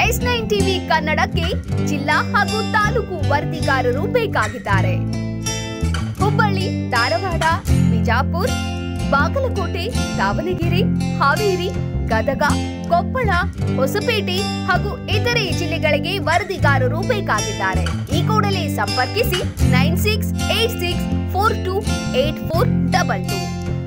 S nine TV ಕನ್ನಡಕ್ಕೆ ಜಿಲ್ಲಾ ಹಾಗೂ ತಾಲೂಕು ವರದಿಗಾರರು ಬೇಕಾಗಿದ್ದಾರೆ ಹುಬ್ಬಳ್ಳಿ ಧಾರವಾಡ ಬಿಜಾಪುರ ಬಾಗಲಕೋಟೆ ದಾವಣಗೆರೆ ಹಾವೇರಿ ಗದಗ ಕೊಪ್ಪಳ ಹೊಸಪೇಟೆ ಹಾಗೂ ಇತರೆ ಜಿಲ್ಲೆಗಳಿಗೆ ವರದಿಗಾರರು ಬೇಕಾಗಿದ್ದಾರೆ ಈ ಕೂಡಲೇ ಸಂಪರ್ಕಿಸಿ nine six eight six four two eight four double two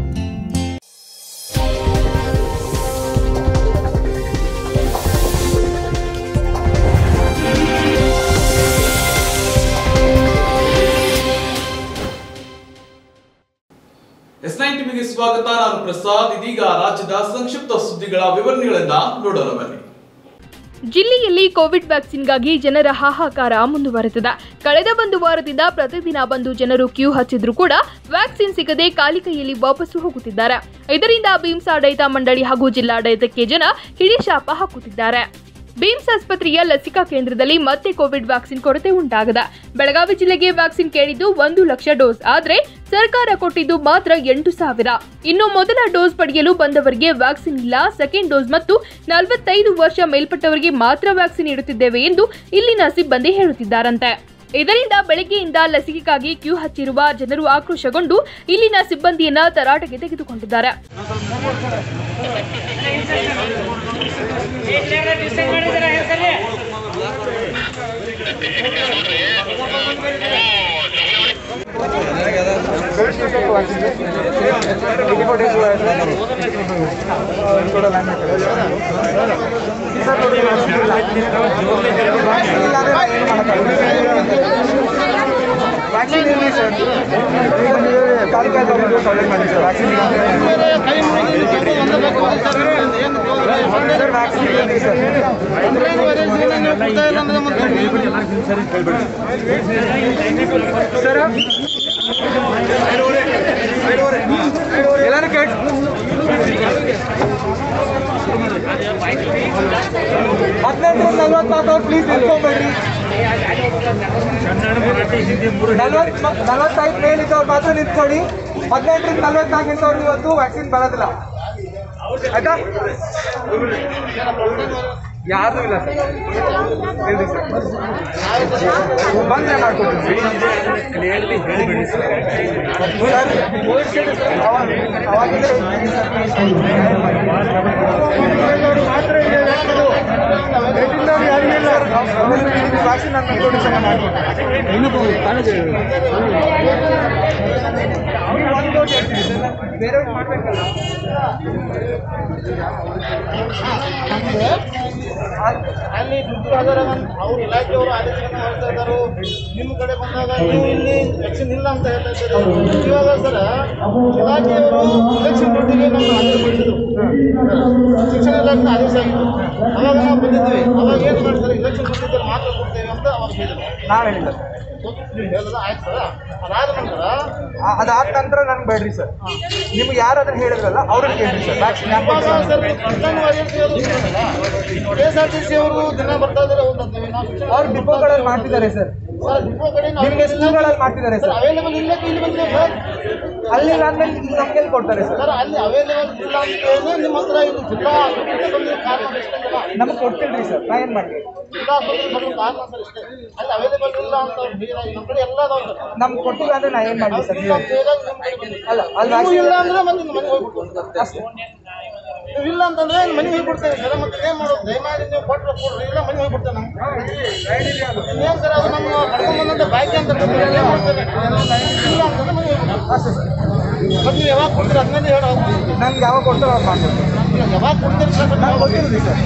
S nine ಟಿವಿಗೆ ಸ್ವಾಗತ ನಾನು ಪ್ರಸಾದ್ ಇದೀಗ ರಾಜ್ಯದ ಸಂಕ್ಷಿಪ್ತ ಸುದ್ದಿಗಳ ವಿವರಣೆಗಳನ್ನ ನೋಡೋಣ ಬನ್ನಿ ಜಿಲ್ಲೆಯಲ್ಲಿ ಕೋವಿಡ್ ವ್ಯಾಕ್ಸಿನ್ಗಾಗಿ ಜನರ ಹಾಹಾಕಾರ ಮುಂದುವರೆದಿದೆ ಕಳೆದ ಒಂದು ವಾರದಿಂದ ಪ್ರತಿದಿನ ಬಂದು ಜನರು ಕ್ಯೂ ಹಚ್ಚಿದ್ರು ಕೂಡ ವ್ಯಾಕ್ಸಿನ್ ಸಿಗದೆ ಖಾಲಿ ಕೈಯಲ್ಲಿ ವಾಪಸ್ಸು ಹೋಗುತ್ತಿದ್ದಾರೆ ಇದರಿಂದ ಭೀಮ್ಸ್ ಆಡಳಿತ ಮಂಡಳಿ ಹಾಗೂ ಜಿಲ್ಲಾಡಳಿತಕ್ಕೆ ಜನ ಹಿಡಿಶಾಪ ಹಾಕುತ್ತಿದ್ದಾರೆ ಭೀಮ್ಸ್ ಆಸ್ಪತ್ರೆಯ ಲಸಿಕಾ ಕೇಂದ್ರದಲ್ಲಿ ಮತ್ತೆ ಕೋವಿಡ್ ವ್ಯಾಕ್ಸಿನ್ ಕೊರತೆ ಉಂಟಾಗಿದೆ ಬೆಳಗಾವಿ ಜಿಲ್ಲೆಗೆ ವ್ಯಾಕ್ಸಿನ್ ಕೇಳಿದ್ದು ಒಂದು ಲಕ್ಷ ಡೋಸ್ ಆದ್ರೆ ಸರ್ಕಾರ ಕೊಟ್ಟಿದ್ದು ಮಾತ್ರ ಎಂಟು ಸಾವಿರ ಇನ್ನು ಮೊದಲ ಡೋಸ್ ಪಡೆಯಲು ಬಂದವರಿಗೆ ವ್ಯಾಕ್ಸಿನ್ ಇಲ್ಲ ಸೆಕೆಂಡ್ ಡೋಸ್ ಮತ್ತು ನಲವತ್ತೈದು ವರ್ಷ ಮೇಲ್ಪಟ್ಟವರಿಗೆ ಮಾತ್ರ ವ್ಯಾಕ್ಸಿನ್ ನೀಡುತ್ತಿದ್ದೇವೆ ಎಂದು ಇಲ್ಲಿನ ಸಿಬ್ಬಂದಿ ಹೇಳುತ್ತಿದ್ದಾರಂತೆ ಇದರಿಂದ ಬೆಳಗ್ಗೆಯಿಂದ ಲಸಿಕೆಗಾಗಿ ಕ್ಯೂ ಹಚ್ಚಿರುವ ಜನರು ಆಕ್ರೋಶಗೊಂಡು ಇಲ್ಲಿನ ಸಿಬ್ಬಂದಿಯನ್ನ ತರಾಟೆಗೆ ತೆಗೆದುಕೊಂಡಿದ್ದಾರೆ ಹದಿನೆಂಟು ನಲ್ವತ್ನಾಲ್ಕು ಪ್ಲೀಸ್ ನಿಂತ್ಕೊಂಬೇಡ್ರಿ ನಲ್ವತ್ ನಲ್ವತ್ತೈದು ಮೇಲಿದ್ದವ್ರು ಮಾತ್ರ ನಿಂತ್ಕೊಳ್ಳಿ ಹದಿನೆಂಟರಿಂದ ನಲ್ವತ್ನಾಲ್ಕು ನಿಂತವ್ರು ಇವತ್ತು ವ್ಯಾಕ್ಸಿನ್ ಬರೋದಿಲ್ಲ ಆಯ್ತಾ ಯಾರು ಇಲ್ಲ ಸರ್ ಹೇಳಿ ಸರ್ ಬಂದ್ರೆ ಮಾಡ್ಕೊಡ್ತೀನಿ ಸರ್ ಅವಾಗಿದ್ರೆ ವ್ಯಾಕ್ಸಿನ್ ನಾನು ಮಾಡ್ಕೊಡಿ ಸರ್ ಬೇರೆ ಮಾಡ್ಬೇಕಲ್ಲ ಅಲ್ಲಿ ದುಡ್ಡು ಆಧಾರ ಅವ್ರ ಇಲಾಖೆಯವರು ಆದೇಶವನ್ನು ಹೊರಡ್ತಾ ಇದ್ದಾರೆ ನಿಮ್ಮ ಕಡೆ ಬಂದಾಗ ನೀವು ಇಲ್ಲಿ ವ್ಯಾಕ್ಸಿನ್ ಇಲ್ಲ ಅಂತ ಹೇಳ್ತಾ ಇದ್ದಾರೆ ಇವಾಗ ಸರ್ ಇಲಾಖೆಯವರು ಇಲೆಕ್ಷನ್ ಡ್ಯೂಟಿಗೆ ನಮ್ಮ ಹಾಜರುಪಡಿಸಿದ್ರು ಶಿಕ್ಷಣ ಇಲಾಖೆ ಆದೇಶ ಆಗಿತ್ತು ಅವಾಗ ನಾವು ಬಂದಿದ್ವಿ ಅವಾಗ ಏನು ಮಾಡ್ತಾರೆ ಇಲೆಕ್ಷನ್ ಡ್ಯೂಟಿಗೆ ಮಾತ್ರ ಕೊಡ್ತೇವೆ ಅಂತ ಅವಾಗ ಹೇಳಿದ್ರು ನಾವ್ ಹೇಳಿಲ್ಲ ನೀವು ಹೇಳಿದ್ರೆ ಆಯ್ತು ಸರ್ ಅದಾದ ನಂತರ ಆ- ಅದಾದ ನಂತರ ನನ್ಗೆ ಬೇಡ್ರಿ ಸರ್ ನಿಮ್ಗೆ ಯಾರಾದ್ರೂ ಹೇಳಿದ್ರಲ್ಲ ಅವ್ರನ್ನ ಕೇಳ್ರಿ ಸರ್ ವ್ಯಾಕ್ಸಿನ್ ಇವಾಗ ಸರ್ ಪ್ರಧಾನವಾಗಿ K S R T C ಅವರು ದಿನ ಬರ್ತಾ ಇದ್ದಾರೆ ಹೋಗ್ತಾರೆ ನಾವು ಶಿಕ್ಷಣ ಅವ್ರು ಡಿಪೋಗಳಲ್ಲಿ ಮಾಡ್ತಿದ್ದಾರೆ ಸರ್ ಸರ್ ಡಿಪೋ ಕಡೆ ನಿಮ್ಗೆ ಸ್ಕೂಲ್ಗಳಲ್ಲಿ ಮಾಡ್ತಿದ್ದಾರೆ ಸರ್ ಸರ್ ಅವೈಲೇಬಲ್ ಇಲ್ಲ ಇಲ್ಲಿ ಬಂದಿದೆ ಸರ್ ಅಲ್ಲಿ ಆದ್ಮೇಲೆ ಇಲ್ಲಿ ನಮ್ಗೆ ಕೊಡ್ತಾರೆ ಸರ್ ಸರ್ ಅಲ್ಲಿ ಅವೈಲೇಬಲ್ ಇಲ್ಲ ಅಂತ ಹೇಳಿ ನಿಮ್ಮ ಹತ್ರ ಇದು ಜಿಲ್ಲಾ ಆಸ್ಪತ್ರೆಗೆ ಬಂದು ಕಾರಣ ಇಷ್ಟಂಗಿಲ್ಲ ನಮ್ಗೆ ಕೊಡ್ತಿಲ್ರಿ ಸರ್ ನಾ ಏನ್ ಮಾಡ್ಲಿ ಜಿಲ್ಲಾ ಆಸ್ಪತ್ರೆಗೆ ಬಂದು ಕಾರಣ ಸರ್ ಇಷ್ಟೇ ಅಲ್ಲಿ ಅವೈಲೇಬಲ್ ಇಲ್ಲ ಅಂತ ಅವ್ರು ಹೇಳಿದಾಗ ನಮ್ಮ ಕಡೆ ಎಲ್ಲ ಅದಾವ ಸರ್ ನಮ್ಗೆ ಕೊಟ್ಟಿಲ್ಲ ಅಂದ್ರೆ ನಾ ಏನ್ ಮಾಡ್ಲಿ ಸರ್ ಇಲ್ಲ ಅಂತ ಹೇಳಿದಾಗ ನಿಮ್ಮ ಕಡೆ ಬಂದಿದೆ. ಅಲ್ಲ ಅಲ್ಲಿ ನೀವು vaccine- ಇಲ್ಲ ಅಂದ್ರೆ ಮತ್ತೆ ನಿಮ್ಮ ಮನೆಗೆ ಹೋಗ್ಬಿಟ್ಟು ಅಷ್ಟೇ ನೀವು ಇಲ್ಲ ಅಂತಂದ್ರೆ ಮನೆಗೆ ಹೋಗ್ಬಿಡ್ತೇವೆ ಸರ್ ಮತ್ತೆ ಏನ್ ಮಾಡೋದು ದಯಮಾಡಿ ನೀವು ಕೊಟ್ಟರೆ ಕೊಡ್ರಿ ಇಲ್ಲ ಮನೆಗೆ ಹೋಗ್ಬಿಡ್ತೇವೆ ನಾವು ಇನ್ನೇನು ಸರ್ ಅದು ನಮ್ಮ ಕರ್ಕೊಂಡ್ ಬಂದಂತ ಬಾಕಿ ಅಂತ ಕರ್ಕೊಂಡು ಏನ್ ಮಾಡ್ತಾರೆ? ಇಲ್ಲ ಅಂತಂದ್ರೆ ಮನೆಗೆ ಹೋಗ್ಬಿಡ್ತೇವೆ ಅಷ್ಟೇ ಸರ್ ಮತ್ತೆ ನೀವು ಯಾವಾಗ ಕೊಡ್ತೀರಿ ಅದನ್ನೇ ಹೇಳಿ ಹೋಗ್ತೀವಿ ನನ್ಗೆ ಯಾವಾಗ ಕೊಡ್ತಾರೋ ಅವ್ರು ಮಾಡ್ಕೊಡ್ತಾರೆ ಯಾವಾಗ ಕೊಡ್ತೀರಿ ಸರ್ ನನ್ಗೆ ಗೊತ್ತಿರಲಿ sir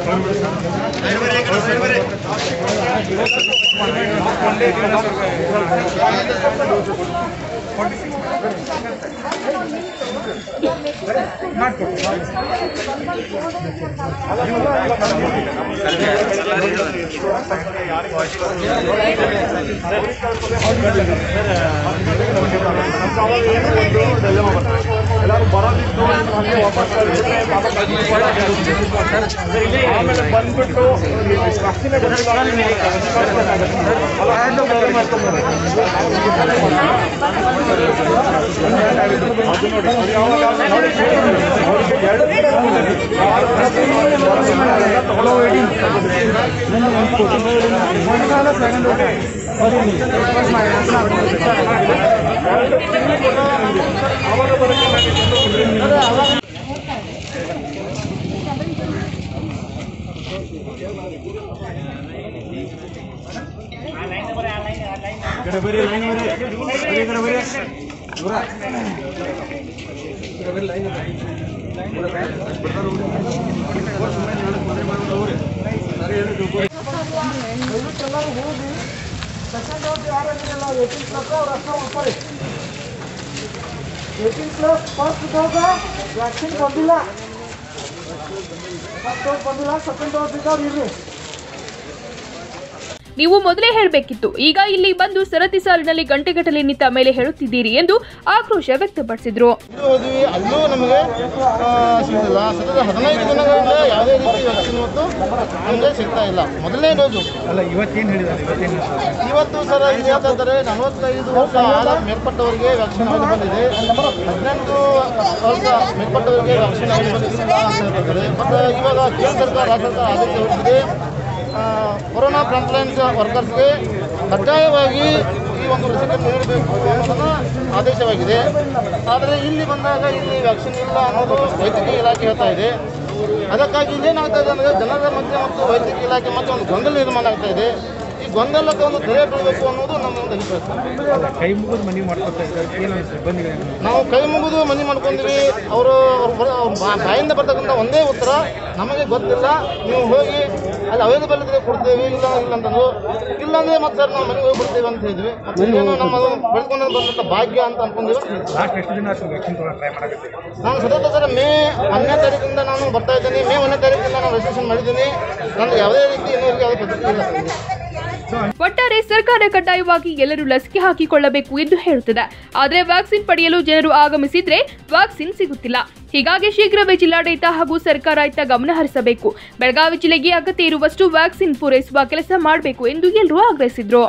eighteen plus first dose vaccine ಬಂದಿಲ್ಲ ಫಸ್ಟ್ ಡೋಸ್ ಬಂದಿಲ್ಲ ಸೆಕೆಂಡ್ ಡೋಸ್ ಇದ್ದವ್ರು ಇರ್ರಿ ನೀವು ಮೊದಲೇ ಹೇಳಬೇಕಿತ್ತು ಈಗ ಇಲ್ಲಿ ಬಂದು ಸರತಿ ಸಾಲಿನಲ್ಲಿ ಗಂಟೆಗಟ್ಟಲೆ ನಿಂತ ಮೇಲೆ ಹೇಳುತ್ತಿದ್ದೀರಿ ಎಂದು ಆಕ್ರೋಶ ವ್ಯಕ್ತಪಡಿಸಿದ್ರು ಇಲ್ಲಿ ಹೋದ್ವಿ ಅಲ್ಲೂ ನಮಗೆ ಆ, ಸಿಗಲಿಲ್ಲ ಸತತ ಹದಿನೈದು ದಿನಗಳಿಂದ ಯಾವುದೇ ರೀತಿ ವ್ಯಾಕ್ಸಿನ್ ಮತ್ತು ನಮಗೆ ಸಿಗ್ತಾ ಇಲ್ಲ ಮೊದಲನೇ ಡೋಸು ಅಲ್ಲ ಇವತ್ತೇನು ಹೇಳಿದ್ದಾರೆ ಇವತ್ತೇನು ಇವತ್ತು ಸರ್ ಇಲ್ಲಿ ಹೇಳ್ತಾ ಇದ್ದಾರೆ ನಲವತ್ತೈದು ವರ್ಷ ಆದ ಮೇಲ್ಪಟ್ಟವರಿಗೆ ವ್ಯಾಕ್ಸಿನ್ ಅವೈಲೇಬಲ್ ಇದೆ ಹದಿನೆಂಟು ವರ್ಷ ಮೇಲ್ಪಟ್ಟವರಿಗೆ ವ್ಯಾಕ್ಸಿನ್ ಅವೈಲೇಬಲ್ ಇಲ್ಲ ಅಂತ ಹೇಳ್ತಿದ್ದಾರೆ ಬಟ್ ಇವಾಗ ಕೇಂದ್ರ ಸರ್ಕಾರ ರಾಜ್ಯ ಸರ್ಕಾರ ಆದೇಶ ಹೊರಡಿಸಿದೆ ಆ, ಕೊರೋನಾ ಫ್ರಂಟ್ಲೈನ್ಸ್ ವರ್ಕರ್ಸ್ಗೆ ಕಡ್ಡಾಯವಾಗಿ ಈ ಒಂದು ಲಸಿಕೆ ನೀಡಬೇಕು ಅನ್ನೋದನ್ನು ಆದೇಶವಾಗಿದೆ ಆದರೆ ಇಲ್ಲಿ ಬಂದಾಗ ಇಲ್ಲಿ ವ್ಯಾಕ್ಸಿನ್ ಇಲ್ಲ ಅನ್ನೋದು ವೈದ್ಯಕೀಯ ಇಲಾಖೆ ಹೇಳ್ತಾ ಇದೆ ಅದಕ್ಕಾಗಿ ಇಲ್ಲೇನಾಗ್ತಾ ಇದೆ ಅಂದರೆ ಜನರ ಮಧ್ಯೆ ಮತ್ತು ವೈದ್ಯಕೀಯ ಇಲಾಖೆ ಮಧ್ಯೆ ಒಂದು ಗೊಂದಲ ನಿರ್ಮಾಣ ಆಗ್ತಾ ಇದೆ ಈ ಗೊಂದಲಕ್ಕೆ ಒಂದು ತೆರೆ ಬೀಳಬೇಕು ಅನ್ನೋದು ನಮ್ಮ ಒಂದು ಅಭಿಪ್ರಾಯ ಅಲ್ಲ ಕೈ ಮುಗಿದು ಮನೆ ಮಾಡ್ಕೊತಾ ಇದ್ದಾರೆ ಏನು ಸಿಬ್ಬಂದಿಗಳು ನಾವು ಕೈ ಮುಗಿದು ಮನೆ ಮಾಡ್ಕೊಂಡಿವಿ ಅವರು ಅವ್ರ ಬಾಯಿಂದ ಬರ್ತಕ್ಕಂಥ ಒಂದೇ ಉತ್ತರ ನಮಗೆ ಗೊತ್ತಿಲ್ಲ ನೀವು ಹೋಗಿ ಅಲ್ಲಿ ಅವೈಲೇಬಲ್ ಇದ್ರೆ ಕೊಡ್ತೇವೆ ಇಲ್ಲ ಇಲ್ಲ ಅಂತಂದ್ರು ಇಲ್ಲಾಂದ್ರೆ ಮತ್ತೆ ಸರ್ ನಾವು ಮನೆಗೆ ಹೋಗಿ ಬಿಡ್ತೇವೆ ಅಂತ ಹೇಳಿದ್ವಿ ಮತ್ತೆ ಇನ್ನೇನು ನಮ್ಮ ಬೆಳ್ಕೊಂಡು ಬಂದಂಥ ಭಾಗ್ಯ ಅಂತ ಅನ್ಕೊಂಡಿವಿ ಅಂತ ಹೇಳಿದ್ವಿ. ಲಾಸ್ಟ್ ಎಷ್ಟು ದಿನ ಆಯ್ತು ವ್ಯಾಕ್ಸಿನ್ ತೊಗೊಳಕ್ಕೆ ಟ್ರೈ ಮಾಡಕತ್ತೀವಿ ನಾನು ಸತತ ಸರ್ ಮೇ ಒಂದನೇ ತಾರೀಕಿಂದ ನಾನು ಬರ್ತಾ ಇದ್ದೀನಿ ಮೇ ಒಂದನೇ ತಾರೀಕಿಂದ ನಾನು ರಿಜಿಸ್ಟ್ರೇಷನ್ ಮಾಡಿದ್ದೀನಿ ನಂದು ಯಾವುದೇ ರೀತಿ ಇನ್ನೂವರೆಗೆ ಯಾವುದೇ ಪದ್ಧತಿ ಇಲ್ಲ ನನಗೆ. ಒಟ್ಟಾರೆ ಸರ್ಕಾರ ಕಡ್ಡಾಯವಾಗಿ ಎಲ್ಲರೂ ಲಸಿಕೆ ಹಾಕಿಕೊಳ್ಳಬೇಕು ಎಂದು ಹೇಳುತ್ತದೆ ಆದರೆ ವ್ಯಾಕ್ಸಿನ್ ಪಡೆಯಲು ಜನರು ಆಗಮಿಸಿದ್ರೆ ವ್ಯಾಕ್ಸಿನ್ ಸಿಗುತ್ತಿಲ್ಲ ಹೀಗಾಗಿ ಶೀಘ್ರವೇ ಜಿಲ್ಲಾಡಳಿತ ಹಾಗೂ ಸರ್ಕಾರ ಇತ್ತ ಗಮನ ಹರಿಸಬೇಕು ಬೆಳಗಾವಿ ಜಿಲ್ಲೆಗೆ ಅಗತ್ಯ ಇರುವಷ್ಟು ವ್ಯಾಕ್ಸಿನ್ ಪೂರೈಸುವ ಕೆಲಸ ಮಾಡಬೇಕು ಎಂದು ಎಲ್ಲರೂ ಆಗ್ರಹಿಸಿದ್ರು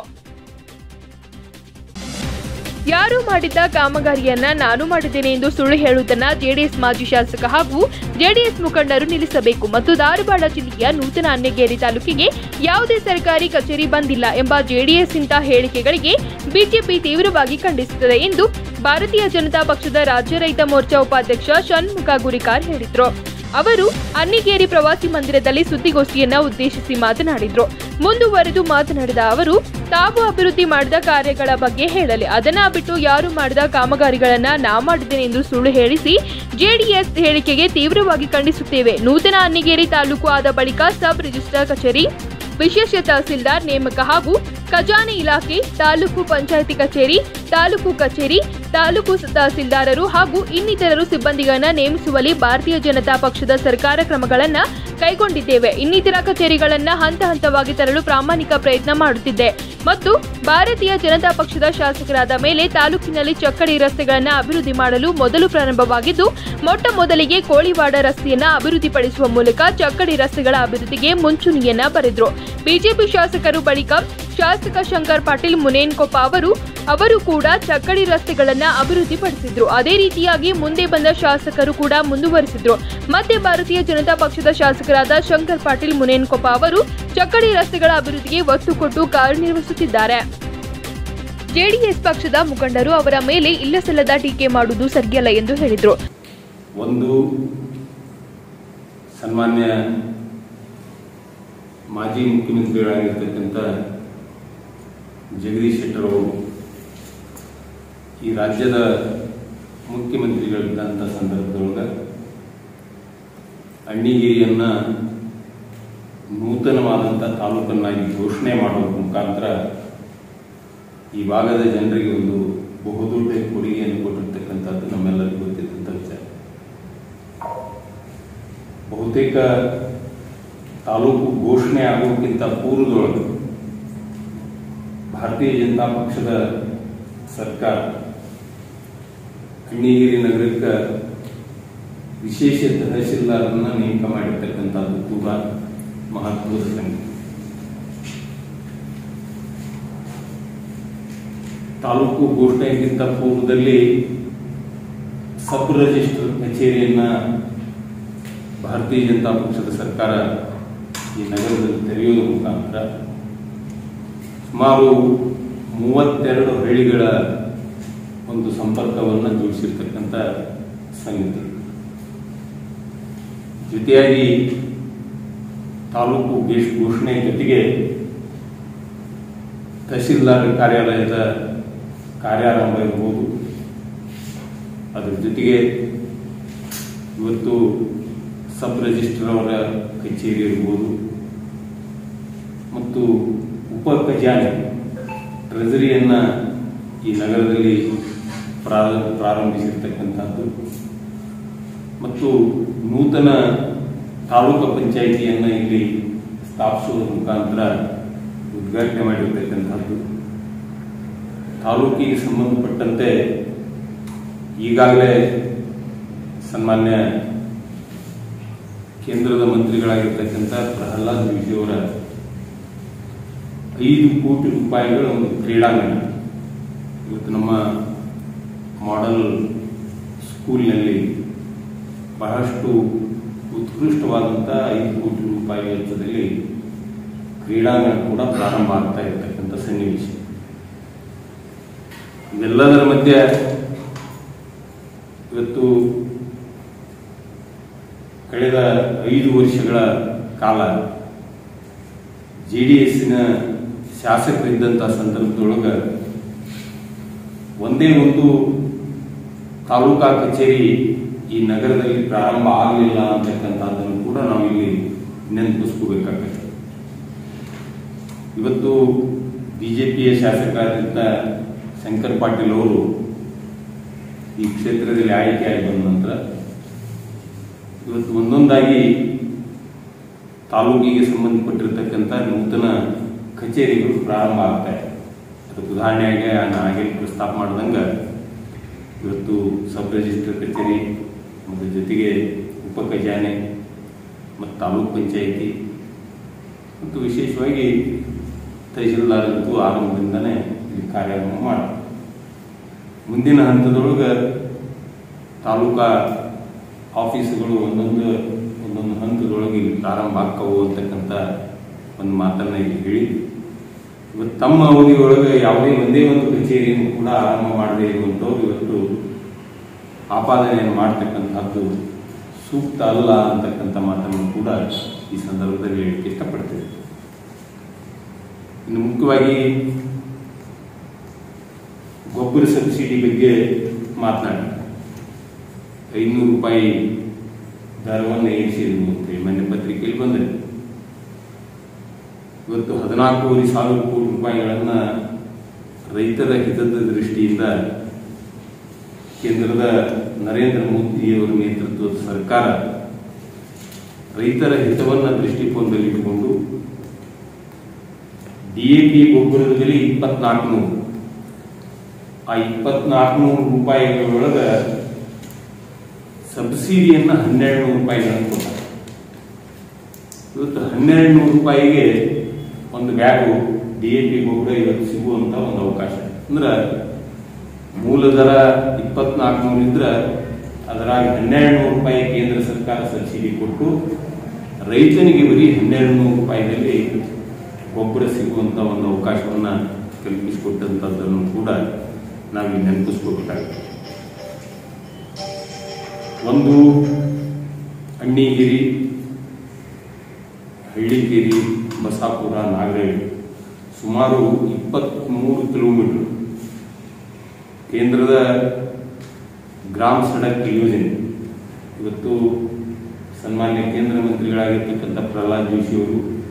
ಯಾರು ಮಾಡಿದ್ದ ಕಾಮಗಾರಿಯನ್ನ ನಾನು ಮಾಡಿದ್ದೇನೆ ಎಂದು ಸುಳ್ಳು ಹೇಳುವುದನ್ನ ಜೆಡಿಎಸ್ ಮಾಜಿ ಶಾಸಕ ಹಾಗೂ ಜೆಡಿಎಸ್ ಮುಖಂಡರು ನಿಲ್ಲಿಸಬೇಕು ಮತ್ತು ಧಾರವಾಡ ಜಿಲ್ಲೆಯ ನೂತನ ಅನ್ನಗೇರಿ ತಾಲೂಕಿಗೆ ಯಾವುದೇ ಸರ್ಕಾರಿ ಕಚೇರಿ ಬಂದಿಲ್ಲ ಎಂಬ ಜೆಡಿಎಸ್ ಇಂಥ ಹೇಳಿಕೆಗಳಿಗೆ ಬಿಜೆಪಿ ತೀವ್ರವಾಗಿ ಖಂಡಿಸುತ್ತದೆ ಎಂದು ಭಾರತೀಯ ಜನತಾ ಪಕ್ಷದ ರಾಜ್ಯ ರೈತ ಮೋರ್ಚಾ ಉಪಾಧ್ಯಕ್ಷ ಷಣ್ಮುಖ ಗುರಿಕಾರ್ ಹೇಳಿದರು ಅವರು ಅನ್ನಿಗೇರಿ ಪ್ರವಾಸಿ ಮಂದಿರದಲ್ಲಿ ಸುದ್ದಿಗೋಷ್ಠಿಯನ್ನ ಉದ್ದೇಶಿಸಿ ಮಾತನಾಡಿದ್ರು ಮುಂದುವರೆದು ಮಾತನಾಡಿದ ಅವರು ತಾವು ಅಭಿವೃದ್ಧಿ ಮಾಡಿದ ಕಾರ್ಯಗಳ ಬಗ್ಗೆ ಹೇಳಲಿ ಅದನ್ನ ಬಿಟ್ಟು ಯಾರು ಮಾಡಿದ ಕಾಮಗಾರಿಗಳನ್ನ ನಾ ಮಾಡಿದ್ದೇನೆ ಎಂದು ಸುಳ್ಳು ಹೇಳಿಸಿ ಜೆಡಿಎಸ್ ಹೇಳಿಕೆಗೆ ತೀವ್ರವಾಗಿ ಖಂಡಿಸುತ್ತೇವೆ ನೂತನ ಅನ್ನಿಗೇರಿ ತಾಲೂಕು ಆದ ಬಳಿಕ ಸಬ್ ರಿಜಿಸ್ಟ್ರಾರ್ ಕಚೇರಿ ವಿಶೇಷ ತಹಸೀಲ್ದಾರ್ ನೇಮಕ ಹಾಗೂ ಖಜಾನೆ ಇಲಾಖೆ ತಾಲೂಕು ಪಂಚಾಯಿತಿ ಕಚೇರಿ ತಾಲೂಕು ಕಚೇರಿ ತಾಲೂಕು ತಹಸೀಲ್ದಾರರು ಹಾಗೂ ಇನ್ನಿತರರು ಸಿಬ್ಬಂದಿಗಳನ್ನ ನೇಮಿಸುವಲ್ಲಿ ಭಾರತೀಯ ಜನತಾ ಪಕ್ಷದ ಸರ್ಕಾರ ಕ್ರಮಗಳನ್ನ ಕೈಗೊಂಡಿದ್ದೇವೆ ಇನ್ನಿತರ ಕಚೇರಿಗಳನ್ನ ಹಂತ ಹಂತವಾಗಿ ತರಲು ಪ್ರಾಮಾಣಿಕ ಪ್ರಯತ್ನ ಮಾಡುತ್ತಿದ್ದೆ ಮತ್ತು ಭಾರತೀಯ ಜನತಾ ಪಕ್ಷದ ಶಾಸಕರಾದ ಮೇಲೆ ತಾಲೂಕಿನಲ್ಲಿ ಚಕ್ಕಡಿ ರಸ್ತೆಗಳನ್ನ ಅಭಿವೃದ್ಧಿ ಮಾಡಲು ಮೊದಲು ಪ್ರಾರಂಭವಾಗಿದ್ದು ಮೊಟ್ಟ ಮೊದಲಿಗೆ ಕೋಳಿವಾಡ ರಸ್ತೆಯನ್ನ ಅಭಿವೃದ್ಧಿಪಡಿಸುವ ಮೂಲಕ ಚಕ್ಕಡಿ ರಸ್ತೆಗಳ ಅಭಿವೃದ್ಧಿಗೆ ಮುಂಚೂಣಿಯನ್ನ ಬರೆದ್ರು ಬಿಜೆಪಿ ಶಾಸಕರು ಬಳಿಕ ಶಾಸಕ ಶಂಕರ್ ಪಾಟೀಲ್ ಮುನೇನ್ಕೊಪ್ಪ ಅವರು ಅವರು ಕೂಡ ಚಕ್ಕಡಿ ರಸ್ತೆಗಳನ್ನ ಅಭಿವೃದ್ಧಿಪಡಿಸಿದ್ರು ಅದೇ ರೀತಿಯಾಗಿ ಮುಂದೆ ಬಂದ ಶಾಸಕರು ಕೂಡ ಮುಂದುವರಿಸಿದ್ರು ಮತ್ತೆ ಭಾರತೀಯ ಜನತಾ ಪಕ್ಷದ ಶಾಸಕರಾದ ಶಂಕರ್ ಪಾಟೀಲ್ ಮುನೇನ್ಕೊಪ್ಪ ಅವರು ಚಕ್ಕಡಿ ರಸ್ತೆಗಳ ಅಭಿವೃದ್ಧಿಗೆ ಒತ್ತು ಕೊಟ್ಟು ಕಾರ್ಯನಿರ್ವಹಿಸುತ್ತಿದ್ದಾರೆ ಜೆಡಿಎಸ್ ಪಕ್ಷದ ಮುಖಂಡರು ಅವರ ಮೇಲೆ ಇಲ್ಲಸಲ್ಲದ ಟೀಕೆ ಮಾಡುವುದು ಸರಿಯಲ್ಲ ಎಂದು ಹೇಳಿದರು ಒಂದು ಸನ್ಮಾನ್ಯ ಮಾಜಿ ಮುಖ್ಯಮಂತ್ರಿಗಳಾಗಿರ್ತಕ್ಕಂಥ ಜಗದೀಶ್ ಶೆಟ್ಟರ್ ಅವರು ಈ ರಾಜ್ಯದ ಮುಖ್ಯಮಂತ್ರಿಗಳಿದ್ದಂಥ ಸಂದರ್ಭದೊಳಗೆ ಅಣ್ಣಿಗೇರಿಯನ್ನು ನೂತನವಾದಂಥ ತಾಲೂಕನ್ನಾಗಿ ಘೋಷಣೆ ಮಾಡೋದ್ರ ಮುಖಾಂತರ ಈ ಭಾಗದ ಜನರಿಗೆ ಒಂದು ಬಹುದೊಡ್ಡ ಕೊಡುಗೆಯನ್ನು ಕೊಟ್ಟಿರ್ತಕ್ಕಂಥದ್ದು ನಮ್ಮೆಲ್ಲರಿಗೂ ಗೊತ್ತಿದ್ದಂಥ ವಿಚಾರ ಬಹುತೇಕ ತಾಲೂಕು ಘೋಷಣೆ ಆಗೋಕ್ಕಿಂತ ಪೂರ್ವದೊಳಗೆ ಭಾರತೀಯ ಜನತಾ ಪಕ್ಷದ ಸರ್ಕಾರ ಅಣ್ಣಿಗಿರಿ ನಗರಕ್ಕೆ ವಿಶೇಷ ತಹಶೀಲ್ದಾರನ್ನ ನೇಮಕ ಮಾಡಿರ್ತಕ್ಕಂಥದ್ದು ಕೂಡ ಮಹತ್ವದ ಸಂಗತಿ ತಾಲೂಕು ಘೋಷಣೆಗಿಂತ ಪೂರ್ವದಲ್ಲಿ ಸಬ್ ರಿಜಿಸ್ಟರ್ ಕಚೇರಿಯನ್ನ ಭಾರತೀಯ ಜನತಾ ಪಕ್ಷದ ಸರ್ಕಾರ ಈ ನಗರದಲ್ಲಿ ತೆರೆಯುವುದರ ಮುಖಾಂತರ ಸುಮಾರು ಮೂವತ್ತೆರಡು ಹಳ್ಳಿಗಳ ಒಂದು ಸಂಪರ್ಕವನ್ನು ಜೋಡಿಸಿರ್ತಕ್ಕಂಥ ಸಂಗತಿ ಜೊತೆಯಾಗಿ ತಾಲೂಕು ಘೇಷ್ ಘೋಷಣೆ ಜೊತೆಗೆ ತಹಶೀಲ್ದಾರ್ ಕಾರ್ಯಾಲಯದ ಕಾರ್ಯಾರಂಭ ಇರ್ಬೋದು ಅದರ ಜೊತೆಗೆ ಇವತ್ತು ಸಬ್ ರಿಜಿಸ್ಟರ್ ಅವರ ಕಚೇರಿ ಇರ್ಬೋದು ಮತ್ತು ಉಪ ಖಜಾನೆ ಟ್ರೆಜರಿಯನ್ನ ಈ ನಗರದಲ್ಲಿ ಪ್ರಾರ- ಪ್ರಾರಂಭಿಸಿರ್ತಕ್ಕಂಥದ್ದು ಮತ್ತು ನೂತನ ತಾಲೂಕು ಪಂಚಾಯಿತಿಯನ್ನು ಇಲ್ಲಿ ಸ್ಥಾಪಿಸುವುದರ ಮುಖಾಂತರ ಉದ್ಘಾಟನೆ ಮಾಡಿರ್ತಕ್ಕಂಥದ್ದು ತಾಲೂಕಿಗೆ ಸಂಬಂಧಪಟ್ಟಂತೆ ಈಗಾಗಲೇ ಸನ್ಮಾನ್ಯ ಕೇಂದ್ರದ ಮಂತ್ರಿಗಳಾಗಿರ್ತಕ್ಕಂಥ ಪ್ರಹ್ಲಾದ್ ಜೋಶಿ ಅವರ ಐದು ಕೋಟಿ ರೂಪಾಯಿಗಳ ಒಂದು ಕ್ರೀಡಾಂಗಣ ಇವತ್ತು ನಮ್ಮ ಮಾಡೆಲ್ ಸ್ಕೂಲ್ನಲ್ಲಿ ಬಹಳಷ್ಟು ಉತ್ಕೃಷ್ಟವಾದಂಥ ಐದು ಕೋಟಿ ರೂಪಾಯಿ ವೆಚ್ಚದಲ್ಲಿ ಕ್ರೀಡಾಂಗಣ ಕೂಡ ಪ್ರಾರಂಭ ಆಗ್ತಾ ಇರತಕ್ಕಂಥ ಸನ್ನಿವೇಶ ಇವೆಲ್ಲದರ ಮಧ್ಯೆ ಇವತ್ತು ಕಳೆದ ಐದು ವರ್ಷಗಳ ಕಾಲ ಜೆ ಡಿ ಎಸ್ಸಿನ ಶಾಸಕರಿದ್ದಂಥ ಸಂದರ್ಭದೊಳಗೆ ಒಂದೇ ಒಂದು ತಾಲೂಕಾ ಕಚೇರಿ ಈ ನಗರದಲ್ಲಿ ಪ್ರಾರಂಭ ಆಗಲಿಲ್ಲ ಅಂತಕ್ಕಂಥದ್ದನ್ನು ಕೂಡ ನಾವು ಇಲ್ಲಿ ನೆನಪಿಸ್ಕೋಬೇಕಾಗತ್ತೆ ಇವತ್ತು ಬಿಜೆಪಿಯ ಶಾಸಕರಾದಂಥ ಶಂಕರ್ ಪಾಟೀಲ್ ಅವರು ಈ ಕ್ಷೇತ್ರದಲ್ಲಿ ಆಯ್ಕೆಯಾಗಿ ಬಂದ ನಂತರ ಇವತ್ತು ಒಂದೊಂದಾಗಿ ತಾಲೂಕಿಗೆ ಸಂಬಂಧಪಟ್ಟಿರ್ತಕ್ಕಂಥ ನೂತನ ಕಚೇರಿಗಳು ಪ್ರಾರಂಭ ಆಗ್ತಾ ಇದೆ ಅದಕ್ಕೆ ಉದಾಹರಣೆಯಾಗಿ ನಾನು ಹಾಗೆ ಪ್ರಸ್ತಾಪ ಮಾಡ್ದಂಗೆ ಇವತ್ತು ಸಬ್ ರಿಜಿಸ್ಟರ್ ಕಚೇರಿ ಮತ್ತು ಜೊತೆಗೆ ಉಪ ಖಜಾನೆ ಮತ್ತು ತಾಲೂಕ್ ಪಂಚಾಯಿತಿ ಮತ್ತು ವಿಶೇಷವಾಗಿ ತಹಶೀಲ್ದಾರಂತೂ ಆರಂಭದಿಂದನೇ ಇಲ್ಲಿ ಕಾರ್ಯಾರಂಭ ಮಾಡಿ ಮುಂದಿನ ಹಂತದೊಳಗೆ ತಾಲೂಕಾ ಆಫೀಸುಗಳು ಒಂದೊಂದು ಒಂದೊಂದು ಹಂತದೊಳಗೆ ಇಲ್ಲಿ ಪ್ರಾರಂಭ ಆಕ್ಕವು ಅಂತಕ್ಕಂಥ ಒಂದು ಮಾತನ್ನ ಇಲ್ಲಿ ಹೇಳಿ ಇವತ್ತು ತಮ್ಮ ಅವಧಿಯೊಳಗೆ ಯಾವುದೇ ಒಂದೇ ಒಂದು ಕಚೇರಿಯನ್ನು ಕೂಡ ಆರಂಭ ಮಾಡದೇ ಇರುವಂಥವ್ರು ಇವತ್ತು ಆಪಾದನೆಯನ್ನು ಮಾಡ್ತಕ್ಕಂಥದ್ದು ಸೂಕ್ತ ಅಲ್ಲ ಅಂತಕ್ಕಂಥ ಮಾತನ್ನು ಕೂಡ ಈ ಸಂದರ್ಭದಲ್ಲಿ ಹೇಳಕ್ಕೆ ಇಷ್ಟಪಡ್ತೇವೆ ಇನ್ನು ಮುಖ್ಯವಾಗಿ ಗೊಬ್ಬರ ಸಬ್ಸಿಡಿ ಬಗ್ಗೆ ಮಾತನಾಡಿ ಐನೂರು ರೂಪಾಯಿ ದರವನ್ನು ಏರಿಸಿದ್ರು ಅಂತೇಳಿ ಮೊನ್ನೆ ಪತ್ರಿಕೆಯಲ್ಲಿ ಬಂದಿದೆ ಇವತ್ತು ಹದಿನಾಲ್ಕೂವರೆ ಸಾವಿರ ಕೋಟಿ ರೂಪಾಯಿಗಳನ್ನ ರೈತರ ಹಿತದ ದೃಷ್ಟಿಯಿಂದ ಕೇಂದ್ರದ ನರೇಂದ್ರ ಮೋದಿಯವರ ನೇತೃತ್ವದ ಸರ್ಕಾರ ರೈತರ ಹಿತವನ್ನ ದೃಷ್ಟಿಕೋನದಲ್ಲಿಟ್ಟುಕೊಂಡು ಡಿಎಪಿ ಗೊಬ್ಬರದ ಬೆಲೆ ಇಪ್ಪತ್ನಾಲ್ಕು ನೂರು ಆ ಇಪ್ಪತ್ನಾಲ್ಕು ನೂರು ರೂಪಾಯಿಗಳೊಳಗ ಸಬ್ಸಿಡಿಯನ್ನ ಹನ್ನೆರಡು ನೂರು ರೂಪಾಯಿಗಳನ್ನು ಕೊಡ್ತಾರೆ ಇವತ್ತು ಹನ್ನೆರಡು ನೂರು ರೂಪಾಯಿಗೆ ಒಂದು ಬ್ಯಾಗು ಡಿ ಎ ಪಿ ಗೊಬ್ಬರ ಇವತ್ತು ಸಿಗುವಂತ ಒಂದು ಅವಕಾಶ ಅಂದ್ರೆ ಮೂಲ ದರ ಇಪ್ಪತ್ನಾಲ್ಕು ನೂರು ಇದ್ರೆ ಅದರಾಗ ಹನ್ನೆರಡು ನೂರು ರೂಪಾಯಿ ಕೇಂದ್ರ ಸರ್ಕಾರ ಸಬ್ಸಿಡಿ ಕೊಟ್ಟು ರೈತನಿಗೆ ಬರೀ ಹನ್ನೆರಡು ನೂರು ರೂಪಾಯಿದಲ್ಲಿ ಗೊಬ್ಬರ ಸಿಗುವಂತ ಒಂದು ಅವಕಾಶವನ್ನ ಕಲ್ಪಿಸಿಕೊಟ್ಟಂಥದ್ದನ್ನು ಕೂಡ ನಾವಿಲ್ಲಿ ನೆನಪಿಸ್ಕೋಬೇಕಾಗುತ್ತೆ ಒಂದು ಅಣ್ಣಿಗಿರಿ ಹಳ್ಳಿಗಿರಿ ಬಸಾಪುರ ನಾಗರಹಳ್ಳಿ ಸುಮಾರು ಇಪ್ಪತ್ತ್ಮೂರು ಕಿಲೋಮೀಟರ್ ಕೇಂದ್ರದ ಗ್ರಾಮ ಸಡಕ್ ಯೋಜನೆ ಇವತ್ತು ಸನ್ಮಾನ್ಯ ಕೇಂದ್ರ ಮಂತ್ರಿಗಳಾಗಿರ್ತಕ್ಕಂಥ ಪ್ರಹ್ಲಾದ್ ಜೋಶಿ ಅವರು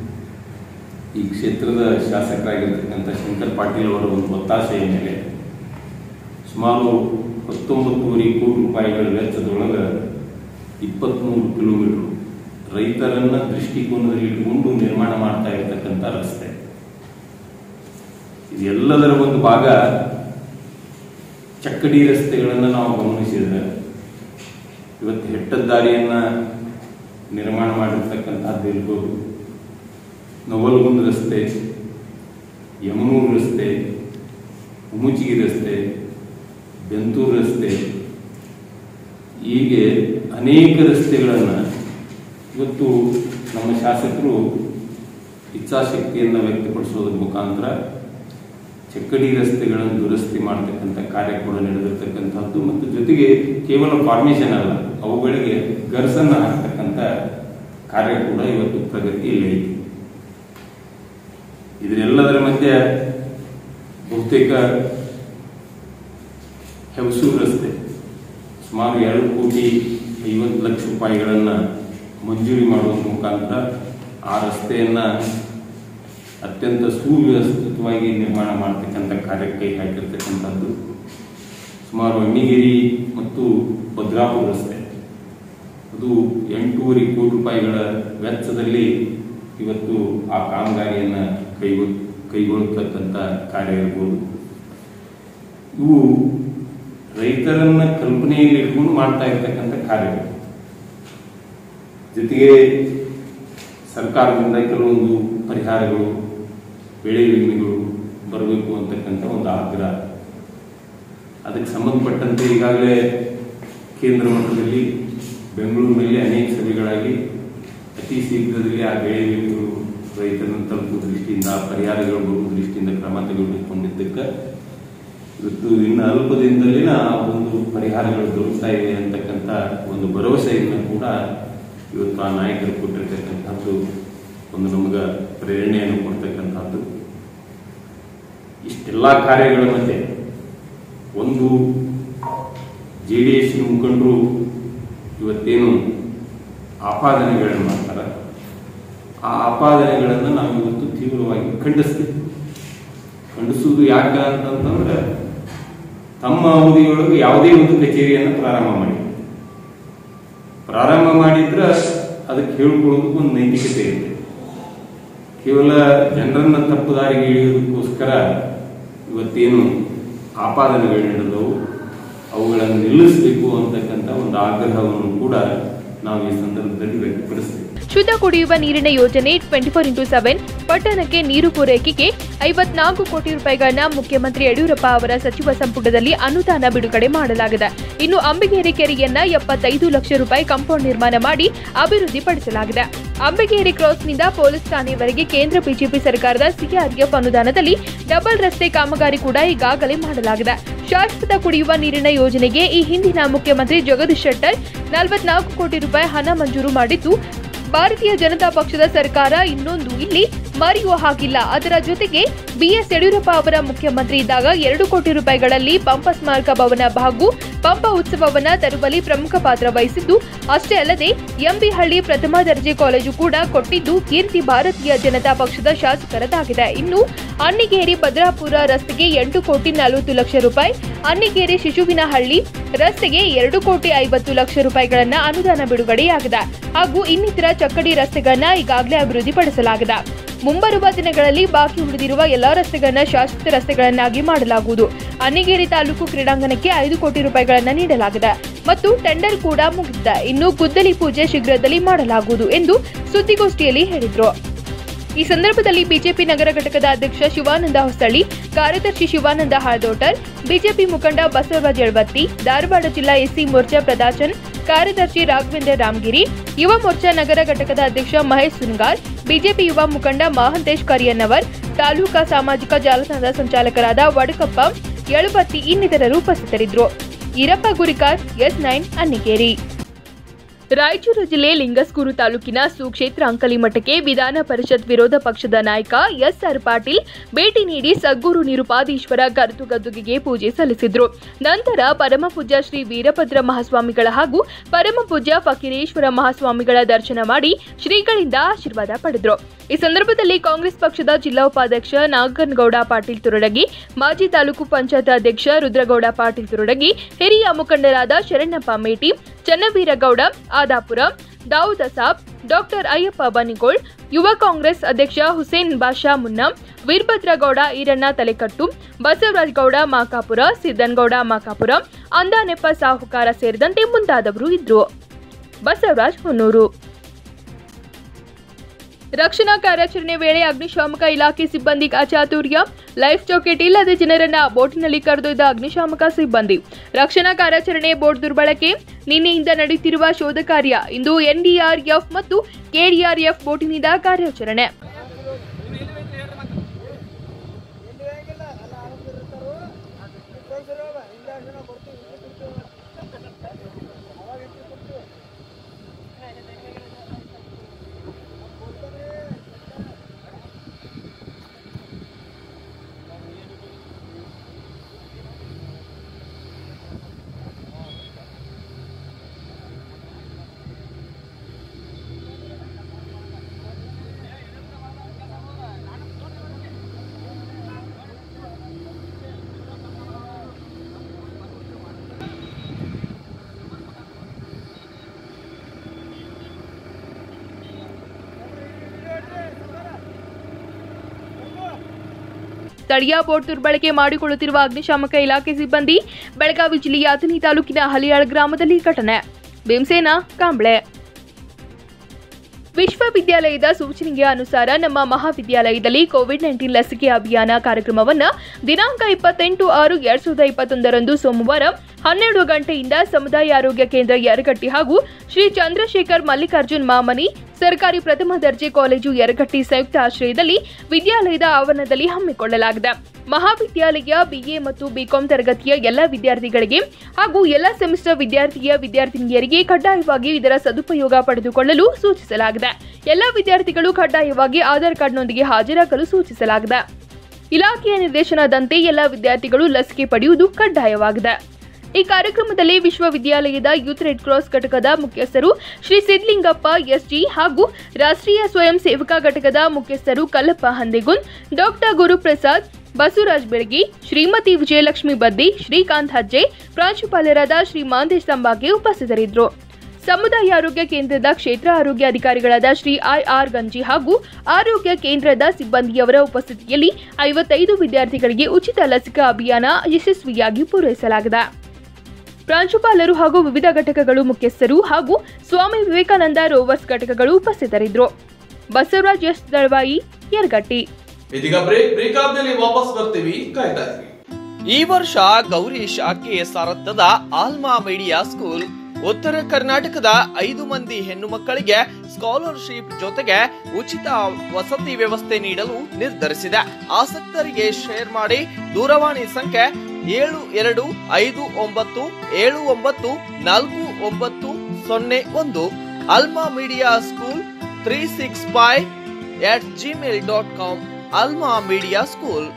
ಈ ಕ್ಷೇತ್ರದ ಶಾಸಕರಾಗಿರ್ತಕ್ಕಂಥ ಶಂಕರ್ ಪಾಟೀಲ್ ಅವರ ಒಂದು ಒತ್ತಾಸೆಯ ಮೇಲೆ ಸುಮಾರು ಹತ್ತೊಂಬತ್ತೂವರೆ ಕೋಟಿ ರೂಪಾಯಿಗಳ ವೆಚ್ಚದೊಳಗೆ ಇಪ್ಪತ್ತ್ಮೂರು ಕಿಲೋಮೀಟರ್ ರೈತರನ್ನ ದೃಷ್ಟಿಕೋನದಲ್ಲಿ ಇಟ್ಟುಕೊಂಡು ನಿರ್ಮಾಣ ಮಾಡ್ತಾ ಇರತಕ್ಕಂಥ ರಸ್ತೆ ಇದೆಲ್ಲದರ ಒಂದು ಭಾಗ ಚಕ್ಕಡಿ ರಸ್ತೆಗಳನ್ನು ನಾವು ಗಮನಿಸಿದ್ರೆ ಇವತ್ತು ಹೆಟ್ಟದ ನಿರ್ಮಾಣ ಮಾಡಿರ್ತಕ್ಕಂಥದ್ದು ಇರ್ಬೋದು ನವಲಗುಂದ ರಸ್ತೆ ಯಮನೂರು ರಸ್ತೆ ಉಮುಚಿಗಿ ರಸ್ತೆ ಬೆಂತೂರು ರಸ್ತೆ ಹೀಗೆ ಅನೇಕ ರಸ್ತೆಗಳನ್ನು ಇವತ್ತು ನಮ್ಮ ಶಾಸಕರು ಇಚ್ಛಾಶಕ್ತಿಯನ್ನು ವ್ಯಕ್ತಪಡಿಸೋದ್ರ ಮುಖಾಂತರ ಚಕ್ಕಡಿ ರಸ್ತೆಗಳನ್ನು ದುರಸ್ತಿ ಮಾಡತಕ್ಕಂಥ ಕಾರ್ಯ ಕೂಡ ನಡೆದಿರ್ತಕ್ಕಂಥದ್ದು ಮತ್ತು ಜೊತೆಗೆ ಕೇವಲ ಫಾರ್ಮೇಷನ್ ಅಲ್ಲ ಅವುಗಳಿಗೆ ಗರ್ಸನ್ನು ಹಾಕ್ತಕ್ಕಂಥ ಕಾರ್ಯ ಕೂಡ ಇವತ್ತು ಪ್ರಗತಿಯಲ್ಲಿ ಐತಿ ಇದರೆಲ್ಲದರ ಮಧ್ಯೆ ಬಹುತೇಕ ಹೆವಸೂರು ರಸ್ತೆ ಸುಮಾರು ಎರಡು ಕೋಟಿ ಐವತ್ತು ಲಕ್ಷ ರೂಪಾಯಿಗಳನ್ನು ಮಂಜೂರಿ ಮಾಡುವ ಮುಖಾಂತರ ಆ ರಸ್ತೆಯನ್ನು ಅತ್ಯಂತ ಸುವ್ಯವಸ್ಥಿತವಾಗಿ ನಿರ್ಮಾಣ ಮಾಡತಕ್ಕಂಥ ಕಾರ್ಯಕ್ಕೆ ಕೈ ಹಾಕಿರ್ತಕ್ಕಂಥದ್ದು ಸುಮಾರು ಅಣ್ಣಿಗೇರಿ ಮತ್ತು ಭದ್ರಾಪುರ ರಸ್ತೆ ಅದು ಎಂಟೂವರೆ ಕೋಟಿ ರೂಪಾಯಿಗಳ ವೆಚ್ಚದಲ್ಲಿ ಇವತ್ತು ಆ ಕಾಮಗಾರಿಯನ್ನು ಕೈಗೊ ಕೈಗೊಳ್ಳತಕ್ಕಂಥ ಕಾರ್ಯ ಇರ್ಬೋದು ಇವು ರೈತರನ್ನ ಕಲ್ಪನೆಯಲ್ಲಿ ಇಟ್ಕೊಂಡು ಮಾಡ್ತಾ ಇರ್ತಕ್ಕಂಥ ಕಾರ್ಯಗಳು ಜೊತೆಗೆ ಸರ್ಕಾರದಿಂದ ಕೆಲವೊಂದು ಪರಿಹಾರಗಳು ಬೆಳೆ ವಿಮೆಗಳು ಬರಬೇಕು ಅಂತಕ್ಕಂಥ ಒಂದು ಆಗ್ರಹ ಅದಕ್ಕೆ ಸಂಬಂಧಪಟ್ಟಂತೆ ಈಗಾಗಲೇ ಕೇಂದ್ರ ಮಟ್ಟದಲ್ಲಿ ಬೆಂಗಳೂರಿನಲ್ಲಿ ಅನೇಕ ಸಭೆಗಳಾಗಿ ಅತಿ ಶೀಘ್ರದಲ್ಲಿ ಆ ಬೆಳೆ ವಿಮೆಗಳು ರೈತರನ್ನು ತಲುಪುವ ದೃಷ್ಟಿಯಿಂದ ಆ ಪರಿಹಾರಗಳು ಬರುವ ದೃಷ್ಟಿಯಿಂದ ಕ್ರಮ ತೆಗೆದುಕೊಂಡಿದ್ದಕ್ಕೆ ಇವತ್ತು ಇನ್ನು ಅಲ್ಪ ದಿನದಲ್ಲಿನ ಆ ಒಂದು ಪರಿಹಾರಗಳು ದೊರಕ್ತಾ ಇವೆ ಅಂತಕ್ಕಂಥ ಒಂದು ಭರವಸೆಯನ್ನು ಕೂಡ ಇವತ್ತು ಆ ನಾಯಕರು ಕೊಟ್ಟಿರ್ತಕ್ಕಂಥದ್ದು ಒಂದು ನಮಗೆ ಪ್ರೇರಣೆಯನ್ನು ಕೊಡ್ತಕ್ಕಂಥದ್ದು ಇಷ್ಟೆಲ್ಲ ಕಾರ್ಯಗಳ ಮಧ್ಯೆ ಒಂದು ಜೆ ಡಿ ಎಸ್ ಮುಖಂಡರು ಇವತ್ತೇನು ಆಪಾದನೆಗಳನ್ನು ಮಾಡ್ತಾರೆ ಆ ಆಪಾದನೆಗಳನ್ನು ನಾವು ಇವತ್ತು ತೀವ್ರವಾಗಿ ಖಂಡಿಸ್ತೀವಿ ಖಂಡಿಸುವುದು ಯಾಕೆ ಅಂತಂತಂದ್ರೆ ತಮ್ಮ ಅವಧಿಯೊಳಗೆ ಯಾವುದೇ ಒಂದು ಕಚೇರಿಯನ್ನು ಪ್ರಾರಂಭ ಮಾಡಿ ಪ್ರಾರಂಭ ಮಾಡಿದ್ರೆ ಅದಕ್ಕೆ ಹೇಳ್ಕೊಳ್ಳೋದಕ್ಕೆ ಒಂದು ನೈತಿಕತೆ ಇದೆ ಕೇವಲ ಜನರನ್ನ ತಪ್ಪು ದಾರಿಗೆ ಇಳಿಯೋದಕ್ಕೋಸ್ಕರ ಇವತ್ತೇನು ಆಪಾದನೆಗಳು ನಡೆದವು ಅವುಗಳನ್ನು ನಿಲ್ಲಿಸಬೇಕು ಅಂತಕ್ಕಂಥ ಒಂದು ಆಗ್ರಹವನ್ನು ಕೂಡ ನಾವು ಈ ಸಂದರ್ಭದಲ್ಲಿ ವ್ಯಕ್ತಪಡಿಸ್ತೇವೆ ಶುದ್ಧ ಕುಡಿಯುವ ನೀರಿನ ಯೋಜನೆ ಟ್ವೆಂಟಿ ಫೋರ್ ಇಂಟು ಸೆವೆನ್ ಪಟ್ಟಣಕ್ಕೆ ನೀರು ಪೂರೈಕೆಗೆ ಐವತ್ನಾಲ್ಕು ಕೋಟಿ ರೂಪಾಯಿಗಳನ್ನ ಮುಖ್ಯಮಂತ್ರಿ ಯಡಿಯೂರಪ್ಪ ಅವರ ಸಚಿವ ಸಂಪುಟದಲ್ಲಿ ಅನುದಾನ ಬಿಡುಗಡೆ ಮಾಡಲಾಗಿದೆ ಇನ್ನು ಅಂಬಿಗೇರಿ ಕೆರೆಯನ್ನ ಎಪ್ಪತ್ತೈದು ಲಕ್ಷ ರೂಪಾಯಿ ಕಾಂಪೌಂಡ್ ನಿರ್ಮಾಣ ಮಾಡಿ ಅಭಿವೃದ್ಧಿಪಡಿಸಲಾಗಿದೆ ಅಂಬಿಗೇರಿ ಕ್ರಾಸ್ನಿಂದ ಪೊಲೀಸ್ ಠಾಣೆವರೆಗೆ ಕೇಂದ್ರ ಬಿಜೆಪಿ ಸರ್ಕಾರದ ಸಿಆರ್ಎಫ್ ಅನುದಾನದಲ್ಲಿ ಡಬಲ್ ರಸ್ತೆ ಕಾಮಗಾರಿ ಕೂಡ ಈಗಾಗಲೇ ಮಾಡಲಾಗಿದೆ ಶಾಶ್ವತ ಕುಡಿಯುವ ನೀರಿನ ಯೋಜನೆಗೆ ಈ ಹಿಂದಿನ ಮುಖ್ಯಮಂತ್ರಿ ಜಗದೀಶ್ ಶೆಟ್ಟರ್ ನಲವತ್ನಾಲ್ಕು ಕೋಟಿ ರೂಪಾಯಿ ಹಣ ಮಂಜೂರು ಮಾಡಿದ್ದು ಭಾರತೀಯ ಜನತಾ ಪಕ್ಷದ ಸರ್ಕಾರ ಇನ್ನೊಂದು ಇಲ್ಲಿ ಮರೆಯುವ ಹಾಗಿಲ್ಲ ಅದರ ಜೊತೆಗೆ ಬಿಎಸ್ ಯಡಿಯೂರಪ್ಪ ಅವರ ಮುಖ್ಯಮಂತ್ರಿ ಇದ್ದಾಗ ಎರಡು ಕೋಟಿ ರೂಪಾಯಿಗಳಲ್ಲಿ ಪಂಪ ಸ್ಮಾರಕ ಭವನ ಹಾಗೂ ಪಂಪ ಉತ್ಸವವನ್ನ ತರುವಲ್ಲಿ ಪ್ರಮುಖ ಪಾತ್ರ ವಹಿಸಿದ್ದು ಅಷ್ಟೇ ಅಲ್ಲದೆ ಎಂಬಿಹಳ್ಳಿ ಪ್ರಥಮ ದರ್ಜೆ ಕಾಲೇಜು ಕೂಡ ಕೊಟ್ಟಿದ್ದು ಕೀರ್ತಿ ಭಾರತೀಯ ಜನತಾ ಪಕ್ಷದ ಶಾಸಕರದಾಗಿದೆ ಇನ್ನು ಅನ್ನಿಗೇರಿ ಭದ್ರಾಪುರ ರಸ್ತೆಗೆ ಎಂಟು ಕೋಟಿ ನಲವತ್ತು ಲಕ್ಷ ರೂಪಾಯಿ ಅನ್ನಿಗೇರಿ ಶಿಶುವಿನಹಳ್ಳಿ ರಸ್ತೆಗೆ ಎರಡು ಕೋಟಿ ಐವತ್ತು ಲಕ್ಷ ರೂಪಾಯಿಗಳನ್ನ ಅನುದಾನ ಬಿಡುಗಡೆಯಾಗಿದೆ ಹಾಗೂ ಇನ್ನಿತರ ಚಕ್ಕಡಿ ರಸ್ತೆಗಳನ್ನ ಈಗಾಗಲೇ ಅಭಿವೃದ್ಧಿಪಡಿಸಲಾಗಿದೆ ಮುಂಬರುವ ದಿನಗಳಲ್ಲಿ ಬಾಕಿ ಉಳಿದಿರುವ ಎಲ್ಲಾ ರಸ್ತೆಗಳನ್ನ ಶಾಶ್ವತ ರಸ್ತೆಗಳನ್ನಾಗಿ ಮಾಡಲಾಗುವುದು ಅನ್ನಿಗೇರಿ ತಾಲೂಕು ಕ್ರೀಡಾಂಗಣಕ್ಕೆ ಐದು ಕೋಟಿ ರೂಪಾಯಿಗಳನ್ನ ನೀಡಲಾಗಿದೆ ಮತ್ತು ಟೆಂಡರ್ ಕೂಡ ಮುಗಿದಿದೆ ಇನ್ನು ಗುದ್ದಲಿ ಪೂಜೆ ಶೀಘ್ರದಲ್ಲಿ ಮಾಡಲಾಗುವುದು ಎಂದು ಸುದ್ದಿಗೋಷ್ಠಿಯಲ್ಲಿ ಹೇಳಿದ್ರು ಈ ಸಂದರ್ಭದಲ್ಲಿ ಬಿಜೆಪಿ ನಗರ ಘಟಕದ ಅಧ್ಯಕ್ಷ ಶಿವಾನಂದ ಹೊಸಳ್ಳಿ ಕಾರ್ಯದರ್ಶಿ ಶಿವಾನಂದ ಹಾರ್ದೋಟರ್ ಬಿಜೆಪಿ ಮುಖಂಡ ಬಸವರಾಜ್ ಯಳವತ್ತಿ ಧಾರವಾಡ ಜಿಲ್ಲಾ ಎಸ್ಸಿ ಮೋರ್ಚಾ ಪ್ರದಾಚನ್ ಕಾರ್ಯದರ್ಶಿ ರಾಘವೇಂದ್ರ ರಾಮಗಿರಿ ಯುವ ಮೋರ್ಚಾ ನಗರ ಘಟಕದ ಅಧ್ಯಕ್ಷ ಮಹೇಶ್ ಸುನ್ಗಾರ್ ಬಿಜೆಪಿ ಯುವ ಮುಖಂಡ ಮಹಂತೇಶ್ ಕರಿಯನ್ನವರ್ ತಾಲೂಕಾ ಸಾಮಾಜಿಕ ಜಾಲತಾಣದ ಸಂಚಾಲಕರಾದ ವಡಕಪ್ಪ ಯಳವತ್ತಿ ಇನ್ನಿತರರು ಉಪಸ್ಥಿತರಿದ್ದರು ಈರಪ್ಪ ಗುರಿಕಾರ್ ಎಸ್ ನೈನ್ ಅನ್ನಿಗೇರಿ ರಾಯಚೂರು ಜಿಲ್ಲೆ ಲಿಂಗಸ್ಕೂರು ತಾಲೂಕಿನ ಸುಕ್ಷೇತ್ರ ಅಂಕಲಿಮಠಕ್ಕೆ ವಿಧಾನ ಪರಿಷತ್ ವಿರೋಧ ಪಕ್ಷದ ನಾಯಕ ಎಸ್ಆರ್ ಪಾಟೀಲ್ ಭೇಟಿ ನೀಡಿ ಸಗ್ಗೂರು ನಿರುಪಾದೀಶ್ವರ ಕರ್ತುಗದ್ದುಗೆಗೆ ಪೂಜೆ ಸಲ್ಲಿಸಿದ್ರು ನಂತರ ಪರಮಪೂಜ್ಯ ಶ್ರೀ ವೀರಭದ್ರ ಮಹಾಸ್ವಾಮಿಗಳ ಹಾಗೂ ಪರಮಪೂಜ್ಯ ಫಕೀರೇಶ್ವರ ಮಹಾಸ್ವಾಮಿಗಳ ದರ್ಶನ ಮಾಡಿ ಶ್ರೀಗಳಿಂದ ಆಶೀರ್ವಾದ ಪಡೆದರು ಈ ಸಂದರ್ಭದಲ್ಲಿ ಕಾಂಗ್ರೆಸ್ ಪಕ್ಷದ ಜಿಲ್ಲಾ ಉಪಾಧ್ಯಕ್ಷ ನಾಗನಗೌಡ ಪಾಟೀಲ್ ತುರಡಗಿ ಮಾಜಿ ತಾಲೂಕು ಪಂಚಾಯತ್ ಅಧ್ಯಕ್ಷ ರುದ್ರಗೌಡ ಪಾಟೀಲ್ ತುರಡಗಿ ಹಿರಿಯ ಮುಖಂಡರಾದ ಶರಣಪ್ಪ ಮೇಟಿ ಚನ್ನವೀರಗೌಡ ಆದಾಪುರ ದಾವೂದ ಸಾಬ್ ಡಾಕ್ಟರ್ ಅಯ್ಯಪ್ಪ ಬನಿಗೋಳ್ ಯುವ ಕಾಂಗ್ರೆಸ್ ಅಧ್ಯಕ್ಷ ಹುಸೇನ್ ಬಾಷಾ ಮುನ್ನಾ ವೀರಭದ್ರಗೌಡ ಈರಣ್ಣ ತಲೆಕಟ್ಟು ಬಸವರಾಜಗೌಡ ಮಾಕಾಪುರ ಸಿದ್ದನಗೌಡ ಮಾಕಾಪುರ ಅಂದಾನೆಪ್ಪ ಸಾಹುಕಾರ ಸೇರಿದಂತೆ ಮುಂತಾದವರು ಇದ್ರು ಬಸವರಾಜ್ ಹೊನ್ನೂರು ರಕ್ಷಣಾ ಕಾರ್ಯಾಚರಣೆ ವೇಳೆ ಅಗ್ನಿಶಾಮಕ ಇಲಾಖೆ ಸಿಬ್ಬಂದಿ ಅಚಾತುರ್ಯ ಲೈಫ್ ಜಾಕೆಟ್ ಇಲ್ಲದೆ ಜನರನ್ನ ಬೋಟಿನಲ್ಲಿ ಕರೆದೊಯ್ದ ಅಗ್ನಿಶಾಮಕ ಸಿಬ್ಬಂದಿ ರಕ್ಷಣಾ ಕಾರ್ಯಾಚರಣೆ ಬೋಟ್ ದುರ್ಬಳಕೆ ನಿನ್ನೆಯಿಂದ ನಡೆಯುತ್ತಿರುವ ಶೋಧ ಕಾರ್ಯ ಇಂದು ಎನ್ಡಿಆರ್ಎಫ್ ಮತ್ತು ಕೆಡಿಆರ್ಎಫ್ ಬೋಟಿನಿಂದ ಕಾರ್ಯಾಚರಣೆ ಸ್ಥಳೀಯ ಬೋಟ್ ದುರ್ಬಳಕೆ ಮಾಡಿಕೊಳ್ಳುತ್ತಿರುವ ಅಗ್ನಿಶಾಮಕ ಇಲಾಖೆ ಸಿಬ್ಬಂದಿ ಬೆಳಗಾವಿ ಜಿಲ್ಲೆಯ ಅಥಣಿ ತಾಲೂಕಿನ ಹಲಿಯಾಳ್ ಗ್ರಾಮದಲ್ಲಿ ಘಟನೆ ಭೀಮಸೇನ ಕಾಂಬ್ಳೆ ವಿಶ್ವವಿದ್ಯಾಲಯದ ಸೂಚನೆಗೆ ಅನುಸಾರ ನಮ್ಮ ಮಹಾವಿದ್ಯಾಲಯದಲ್ಲಿ ಕೋವಿಡ್ ನೈನ್ಟೀನ್ ಲಸಿಕೆ ಅಭಿಯಾನ ಕಾರ್ಯಕ್ರಮವನ್ನು ದಿನಾಂಕ ಇಪ್ಪತ್ತೆಂಟು ಆರು ಎರಡ್ ಸಾವಿರದ ಇಪ್ಪತ್ತೊಂದರಂದು ಸೋಮವಾರ ಹನ್ನೆರಡು ಗಂಟೆಯಿಂದ ಸಮುದಾಯ ಆರೋಗ್ಯ ಕೇಂದ್ರ ಯರಗಟ್ಟಿ ಹಾಗೂ ಶ್ರೀ ಚಂದ್ರಶೇಖರ್ ಮಲ್ಲಿಕಾರ್ಜುನ್ ಮಾಮನಿ ಸರ್ಕಾರಿ ಪ್ರಥಮ ದರ್ಜೆ ಕಾಲೇಜು ಯರಗಟ್ಟಿ ಸಂಯುಕ್ತ ಆಶ್ರಯದಲ್ಲಿ ವಿದ್ಯಾಲಯದ ಆವರಣದಲ್ಲಿ ಹಮ್ಮಿಕೊಳ್ಳಲಾಗಿದೆ ಮಹಾವಿದ್ಯಾಲಯ ಬಿಎ ಮತ್ತು ಬಿಕಾಂ ತರಗತಿಯ ಎಲ್ಲ ವಿದ್ಯಾರ್ಥಿಗಳಿಗೆ ಹಾಗೂ ಎಲ್ಲ ಸೆಮಿಸ್ಟರ್ ವಿದ್ಯಾರ್ಥಿಯ ವಿದ್ಯಾರ್ಥಿನಿಯರಿಗೆ ಕಡ್ಡಾಯವಾಗಿ ಇದರ ಸದುಪಯೋಗ ಪಡೆದುಕೊಳ್ಳಲು ಸೂಚಿಸಲಾಗಿದೆ ಎಲ್ಲ ವಿದ್ಯಾರ್ಥಿಗಳು ಕಡ್ಡಾಯವಾಗಿ ಆಧಾರ್ ಕಾರ್ಡ್ನೊಂದಿಗೆ ಹಾಜರಾಗಲು ಸೂಚಿಸಲಾಗಿದೆ ಇಲಾಖೆಯ ನಿರ್ದೇಶನದಂತೆ ಎಲ್ಲ ವಿದ್ಯಾರ್ಥಿಗಳು ಲಸಿಕೆ ಪಡೆಯುವುದು ಕಡ್ಡಾಯವಾಗಿದೆ ಈ ಕಾರ್ಯಕ್ರಮದಲ್ಲಿ ವಿಶ್ವವಿದ್ಯಾಲಯದ ಯೂತ್ ರೆಡ್ ಕ್ರಾಸ್ ಘಟಕದ ಮುಖ್ಯಸ್ಥರು ಶ್ರೀ ಸಿದ್ಲಿಂಗಪ್ಪ ಎಸ್ಜಿ ಹಾಗೂ ರಾಷ್ಟ್ರೀಯ ಸ್ವಯಂ ಸೇವಕ ಘಟಕದ ಮುಖ್ಯಸ್ಥರು ಕಲ್ಲಪ್ಪ ಹಂದೆಗುನ್ ಡಾಕ್ಟರ್ ಗುರುಪ್ರಸಾದ್ ಬಸವರಾಜ್ ಬೆಳಗಿ ಶ್ರೀಮತಿ ವಿಜಯಲಕ್ಷ್ಮಿ ಬದ್ದಿ ಶ್ರೀಕಾಂತ್ ಹಜ್ಜೆ ಪ್ರಾಂಶುಪಾಲರಾದ ಶ್ರೀ ಮಾಂದೇಶ್ ತಂಬಾಗೆ ಉಪಸ್ಥಿತರಿದ್ದರು ಸಮುದಾಯ ಆರೋಗ್ಯ ಕೇಂದ್ರದ ಕ್ಷೇತ್ರ ಆರೋಗ್ಯ ಅಧಿಕಾರಿಗಳಾದ ಶ್ರೀ ಐ ಆರ್ ಗಂಜಿ ಹಾಗೂ ಆರೋಗ್ಯ ಕೇಂದ್ರದ ಸಿಬ್ಬಂದಿಯವರ ಉಪಸ್ಥಿತಿಯಲ್ಲಿ ಐವತ್ತೈದು ವಿದ್ಯಾರ್ಥಿಗಳಿಗೆ ಉಚಿತ ಲಸಿಕಾ ಅಭಿಯಾನ ಯಶಸ್ವಿಯಾಗಿ ಪೂರೈಸಲಾಗಿದೆ ಪ್ರಾಂಶುಪಾಲರು ಹಾಗೂ ವಿವಿಧ ಘಟಕಗಳು ಮುಖ್ಯಸ್ಥರು ಹಾಗೂ ಸ್ವಾಮಿ ವಿವೇಕಾನಂದ ರೋವರ್ಸ್ ಘಟಕಗಳು ಉಪಸ್ಥಿತರಿದ್ದರು ಬಸವರಾಜ್ ಎಸ್ ದಳವಾಯಿ ಯರ್ಗಟ್ಟಿ ಇದೀಗ ಬ್ರೇಕ್ ಬ್ರೇಕ್ ಆದ್ಮೇಲೆ ವಾಪಸ್ ಬರ್ತೀವಿ ಕಾಯ್ತಾ ಇರಿ ಈ ವರ್ಷ ಗೌರೀಶ್ ಕೆಎಸ್ ಆರತ್ತದ ಆಲ್ಮಾ ಮೀಡಿಯಾ ಸ್ಕೂಲ್ ಉತ್ತರ ಕರ್ನಾಟಕದ ಐದು ಮಂದಿ ಹೆಣ್ಣು ಮಕ್ಕಳಿಗೆ ಸ್ಕಾಲರ್ಶಿಪ್ ಜೊತೆಗೆ ಉಚಿತ ವಸತಿ ವ್ಯವಸ್ಥೆ ನೀಡಲು ನಿರ್ಧರಿಸಿದೆ ಆಸಕ್ತರಿಗೆ ಶೇರ್ ಮಾಡಿ ದೂರವಾಣಿ ಸಂಖ್ಯೆ ಏಳು ಎರಡು ಐದು ಒಂಬತ್ತು ಏಳು ಒಂಬತ್ತು ನಾಲ್ಕು ಒಂಬತ್ತು ಸೊನ್ನೆ ಒಂದು Alma media school three six five at Gmail dot com Alma media school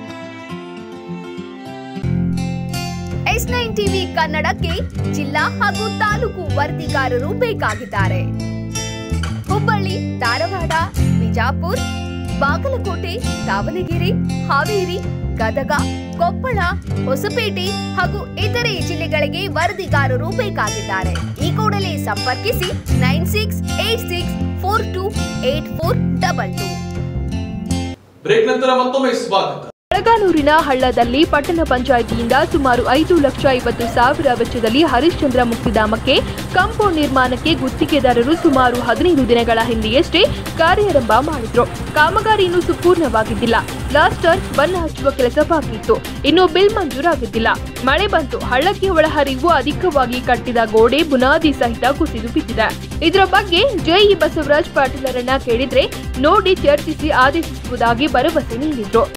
S nine TV ಕನ್ನಡಕ್ಕೆ ಜಿಲ್ಲಾ ಹಾಗೂ ತಾಲೂಕು ವರದಿಗಾರರು ಬೇಕಾಗಿದ್ದಾರೆ ಹುಬ್ಬಳ್ಳಿ ಧಾರವಾಡ ಬಿಜಾಪುರ್ ಬಾಗಲಕೋಟೆ ದಾವಣಗೆರೆ ಹಾವೇರಿ ಗದಗ ಕೊಪ್ಪಳ ಹೊಸಪೇಟೆ ಹಾಗೂ ಇತರೆ ಜಿಲ್ಲೆಗಳಿಗೆ ವರದಿಗಾರರು ಬೇಕಾಗಿದ್ದಾರೆ ಈ ಕೂಡಲೇ ಸಂಪರ್ಕಿಸಿ nine six eight six four two eight four double two break ನಂತರ ಮತ್ತೊಮ್ಮೆ ಸ್ವಾಗತ ಬೆಳಗಾನೂರಿನ ಹಳ್ಳದಲ್ಲಿ ಪಟ್ಟಣ ಪಂಚಾಯಿತಿಯಿಂದ ಸುಮಾರು ಐದು ಲಕ್ಷ ಐವತ್ತು ಸಾವಿರ ವೆಚ್ಚದಲ್ಲಿ ಹರಿಶ್ಚಂದ್ರ ಮುಕ್ತಿಧಾಮಕ್ಕೆ ಕಾಂಪೌಂಡ್ ನಿರ್ಮಾಣಕ್ಕೆ ಗುತ್ತಿಗೆದಾರರು ಸುಮಾರು ಹದಿನೈದು ದಿನಗಳ ಹಿಂದೆಯಷ್ಟೇ ಕಾರ್ಯಾರಂಭ ಮಾಡಿದ್ರು ಕಾಮಗಾರಿ ಇನ್ನೂ ಸಂಪೂರ್ಣವಾಗಿದ್ದಿಲ್ಲ ಪ್ಲಾಸ್ಟರ್ ಬಣ್ಣ ಹಚ್ಚುವ ಕೆಲಸ ಬಾಕಿ ಇತ್ತು ಇನ್ನು ಬಿಲ್ ಮಂಜೂರಾಗಿದ್ದಿಲ್ಲ ಮಳೆ ಬಂತು ಹಳ್ಳಕ್ಕೆ ಒಳಹರಿವು ಅಧಿಕವಾಗಿ ಕಟ್ಟಿದ ಗೋಡೆ ಬುನಾದಿ ಸಹಿತ ಕುಸಿದು ಬಿದ್ದಿದೆ ಇದರ ಬಗ್ಗೆ ಜೆಇ ಬಸವರಾಜ್ ಪಾಟೀಲರನ್ನ ಕೇಳಿದ್ರೆ ನೋಡಿ ಚರ್ಚಿಸಿ ಆದೇಶಿಸುವುದಾಗಿ ಭರವಸೆ ನೀಡಿದ್ರು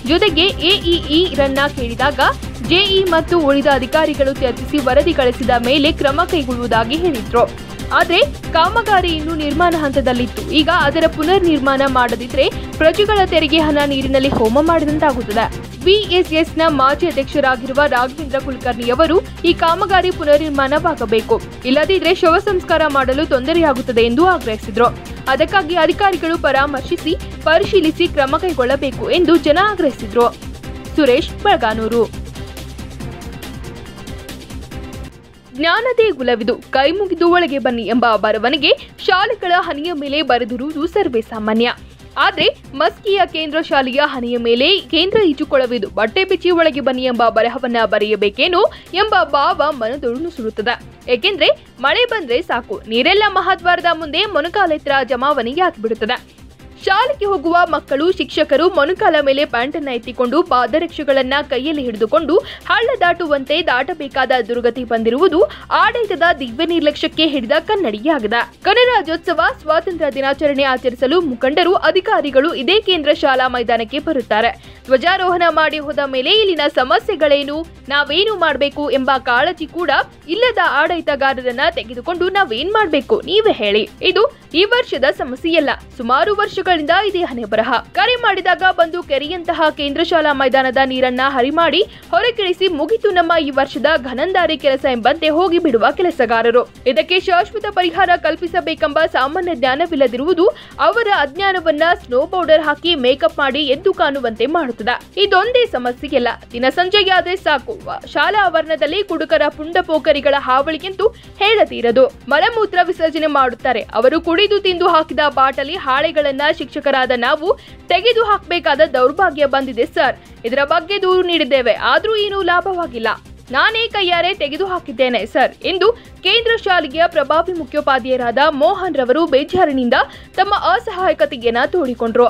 ಜೊತೆಗೆ ಎಇಇ ರನ್ನ ಕೇಳಿದಾಗ ಜೆಇ ಮತ್ತು ಉಳಿದ ಅಧಿಕಾರಿಗಳು ಚರ್ಚಿಸಿ ವರದಿ ಕಳಿಸಿದ ಮೇಲೆ ಕ್ರಮ ಕೈಗೊಳ್ಳುವುದಾಗಿ ಹೇಳಿದ್ರು ಆದ್ರೆ ಕಾಮಗಾರಿ ಇನ್ನು ನಿರ್ಮಾಣ ಹಂತದಲ್ಲಿತ್ತು ಈಗ ಅದರ ಪುನರ್ ನಿರ್ಮಾಣ ಮಾಡದಿದ್ರೆ ಪ್ರಜೆಗಳ ತೆರಿಗೆ ಹಣ ನೀರಿನಲ್ಲಿ ಹೋಮ ಮಾಡಿದಂತಾಗುತ್ತದೆ ವಿಎಸ್ಎಸ್ನ ಮಾಜಿ ಅಧ್ಯಕ್ಷರಾಗಿರುವ ರಾಘವೇಂದ್ರ ಕುಲಕರ್ಣಿ ಅವರು ಈ ಕಾಮಗಾರಿ ಪುನರ್ ನಿರ್ಮಾಣವಾಗಬೇಕು ಇಲ್ಲದಿದ್ರೆ ಶವ ಸಂಸ್ಕಾರ ಮಾಡಲು ತೊಂದರೆಯಾಗುತ್ತದೆ ಎಂದು ಆಗ್ರಹಿಸಿದ್ರು ಅದಕ್ಕಾಗಿ ಅಧಿಕಾರಿಗಳು ಪರಾಮರ್ಶಿಸಿ ಪರಿಶೀಲಿಸಿ ಕ್ರಮ ಕೈಗೊಳ್ಳಬೇಕು ಎಂದು ಜನ ಆಗ್ರಹಿಸಿದ್ರು ಸುರೇಶ್ ಬೆಳಗಾನೂರು ಜ್ಞಾನದೇ ಗುಲವಿದು ಕೈ ಮುಗಿದು ಒಳಗೆ ಬನ್ನಿ ಎಂಬ ಬರವಣಿಗೆ ಶಾಲೆಗಳ ಹನಿಯ ಮೇಲೆ ಬರೆದಿರುವುದು ಸರ್ವೇ ಸಾಮಾನ್ಯ ಆದ್ರೆ ಮಸ್ಕಿಯ ಕೇಂದ್ರ ಶಾಲೆಯ ಹನಿಯ ಮೇಲೆ ಕೇಂದ್ರ ಈಜುಕೊಳವಿದು ಬಟ್ಟೆ ಬಿಚ್ಚಿ ಒಳಗೆ ಬನ್ನಿ ಎಂಬ ಬರಹವನ್ನ ಬರೆಯಬೇಕೇನೋ ಎಂಬ ಭಾವ ಮನದೊಳು ನುಸುಳುತ್ತದೆ ಏಕೆಂದ್ರೆ ಮಳೆ ಬಂದ್ರೆ ಸಾಕು ನೀರೆಲ್ಲ ಮಹಾದ್ವಾರದ ಮುಂದೆ ಮೊಣಕಾಲೆತ್ರ ಜಮಾವಣೆಗೆ ಹಾಕಿಬಿಡುತ್ತದೆ ಶಾಲೆಗೆ ಹೋಗುವ ಮಕ್ಕಳು ಶಿಕ್ಷಕರು ಮೊಣಕಾಲ ಮೇಲೆ ಪ್ಯಾಂಟನ್ನ ಎತ್ತಿಕೊಂಡು ಪಾದರಕ್ಷೆಗಳನ್ನ ಕೈಯಲ್ಲಿ ಹಿಡಿದುಕೊಂಡು ಹಳ್ಳ ದಾಟುವಂತೆ ದಾಟಬೇಕಾದ ದುರ್ಗತಿ ಬಂದಿರುವುದು ಆಡಳಿತದ ದಿವ್ಯ ನಿರ್ಲಕ್ಷ್ಯಕ್ಕೆ ಹಿಡಿದ ಕನ್ನಡಿಯಾಗಿದೆ ಗಣರಾಜ್ಯೋತ್ಸವ ಸ್ವಾತಂತ್ರ್ಯ ದಿನಾಚರಣೆ ಆಚರಿಸಲು ಮುಖಂಡರು ಅಧಿಕಾರಿಗಳು ಇದೇ ಕೇಂದ್ರ ಶಾಲಾ ಮೈದಾನಕ್ಕೆ ಬರುತ್ತಾರೆ ಧ್ವಜಾರೋಹಣ ಮಾಡಿ ಹೋದ ಮೇಲೆ ಇಲ್ಲಿನ ಸಮಸ್ಯೆಗಳೇನು ನಾವೇನು ಮಾಡಬೇಕು ಎಂಬ ಕಾಳಜಿ ಕೂಡ ಇಲ್ಲದ ಆಡಳಿತಗಾರರನ್ನ ತೆಗೆದುಕೊಂಡು ನಾವೇನ್ ಮಾಡಬೇಕು ನೀವೇ ಹೇಳಿ ಇದು ಈ ವರ್ಷದ ಸಮಸ್ಯೆಯಲ್ಲ ಸುಮಾರು ವರ್ಷಗಳಿಂದ ಇದೇ ಹಣೆ ಬರಹ ಕರೆ ಮಾಡಿದಾಗ ಬಂದು ಕೆರೆಯಂತಹ ಕೇಂದ್ರ ಶಾಲಾ ಮೈದಾನದ ನೀರನ್ನ ಹರಿಮಾಡಿ ಹೊರಗಿಳಿಸಿ ಮುಗಿತು ನಮ್ಮ ಈ ವರ್ಷದ ಘನಂದಾರಿ ಕೆಲಸ ಎಂಬಂತೆ ಹೋಗಿ ಬಿಡುವ ಕೆಲಸಗಾರರು ಇದಕ್ಕೆ ಶಾಶ್ವತ ಪರಿಹಾರ ಕಲ್ಪಿಸಬೇಕೆಂಬ ಸಾಮಾನ್ಯ ಜ್ಞಾನವಿಲ್ಲದಿರುವುದು ಅವರ ಅಜ್ಞಾನವನ್ನ ಸ್ನೋ ಪೌಡರ್ ಹಾಕಿ ಮೇಕಪ್ ಮಾಡಿ ಎದ್ದು ಕಾಣುವಂತೆ ಮಾಡುತ್ತದೆ ಇದೊಂದೇ ಸಮಸ್ಯೆಯಲ್ಲ ದಿನ ಸಂಜೆಯಾದ್ರೆ ಸಾಕು ವ- ಶಾಲಾ ಆವರಣದಲ್ಲಿ ಕುಡುಕರ ಪುಂಡ ಪೋಖರಿಗಳ ಹಾವಳಿಗೆಂತೂ ಹೇಳತೀರದು ಮಲಮೂತ್ರ ವಿಸರ್ಜನೆ ಮಾಡುತ್ತಾರೆ ಅವರು ಕುಡಿದು ತಿಂದು ಹಾಕಿದ ಬಾಟಲಿ ಹಾಳೆಗಳನ್ನ ಶಿಕ್ಷಕರಾದ ನಾವು ತೆಗೆದು ಹಾಕಬೇಕಾದ ದೌರ್ಭಾಗ್ಯ ಬಂದಿದೆ ಸರ್ ಇದರ ಬಗ್ಗೆ ದೂರು ನೀಡಿದ್ದೇವೆ ಆದ್ರೂ ಏನೂ ಲಾಭವಾಗಿಲ್ಲ ನಾನೇ ಕೈಯಾರೆ ತೆಗೆದು ಹಾಕಿದ್ದೇನೆ ಸರ್ ಎಂದು ಕೇಂದ್ರ ಶಾಲೆಯ ಪ್ರಭಾವಿ ಮುಖ್ಯೋಪಾಧ್ಯಾಯರಾದ ಮೋಹನ್ ರವರು ಬೇಜಾರಿನಿಂದ ತಮ್ಮ ಅಸಹಾಯಕತೆಯನ್ನ ತೋಡಿಕೊಂಡ್ರು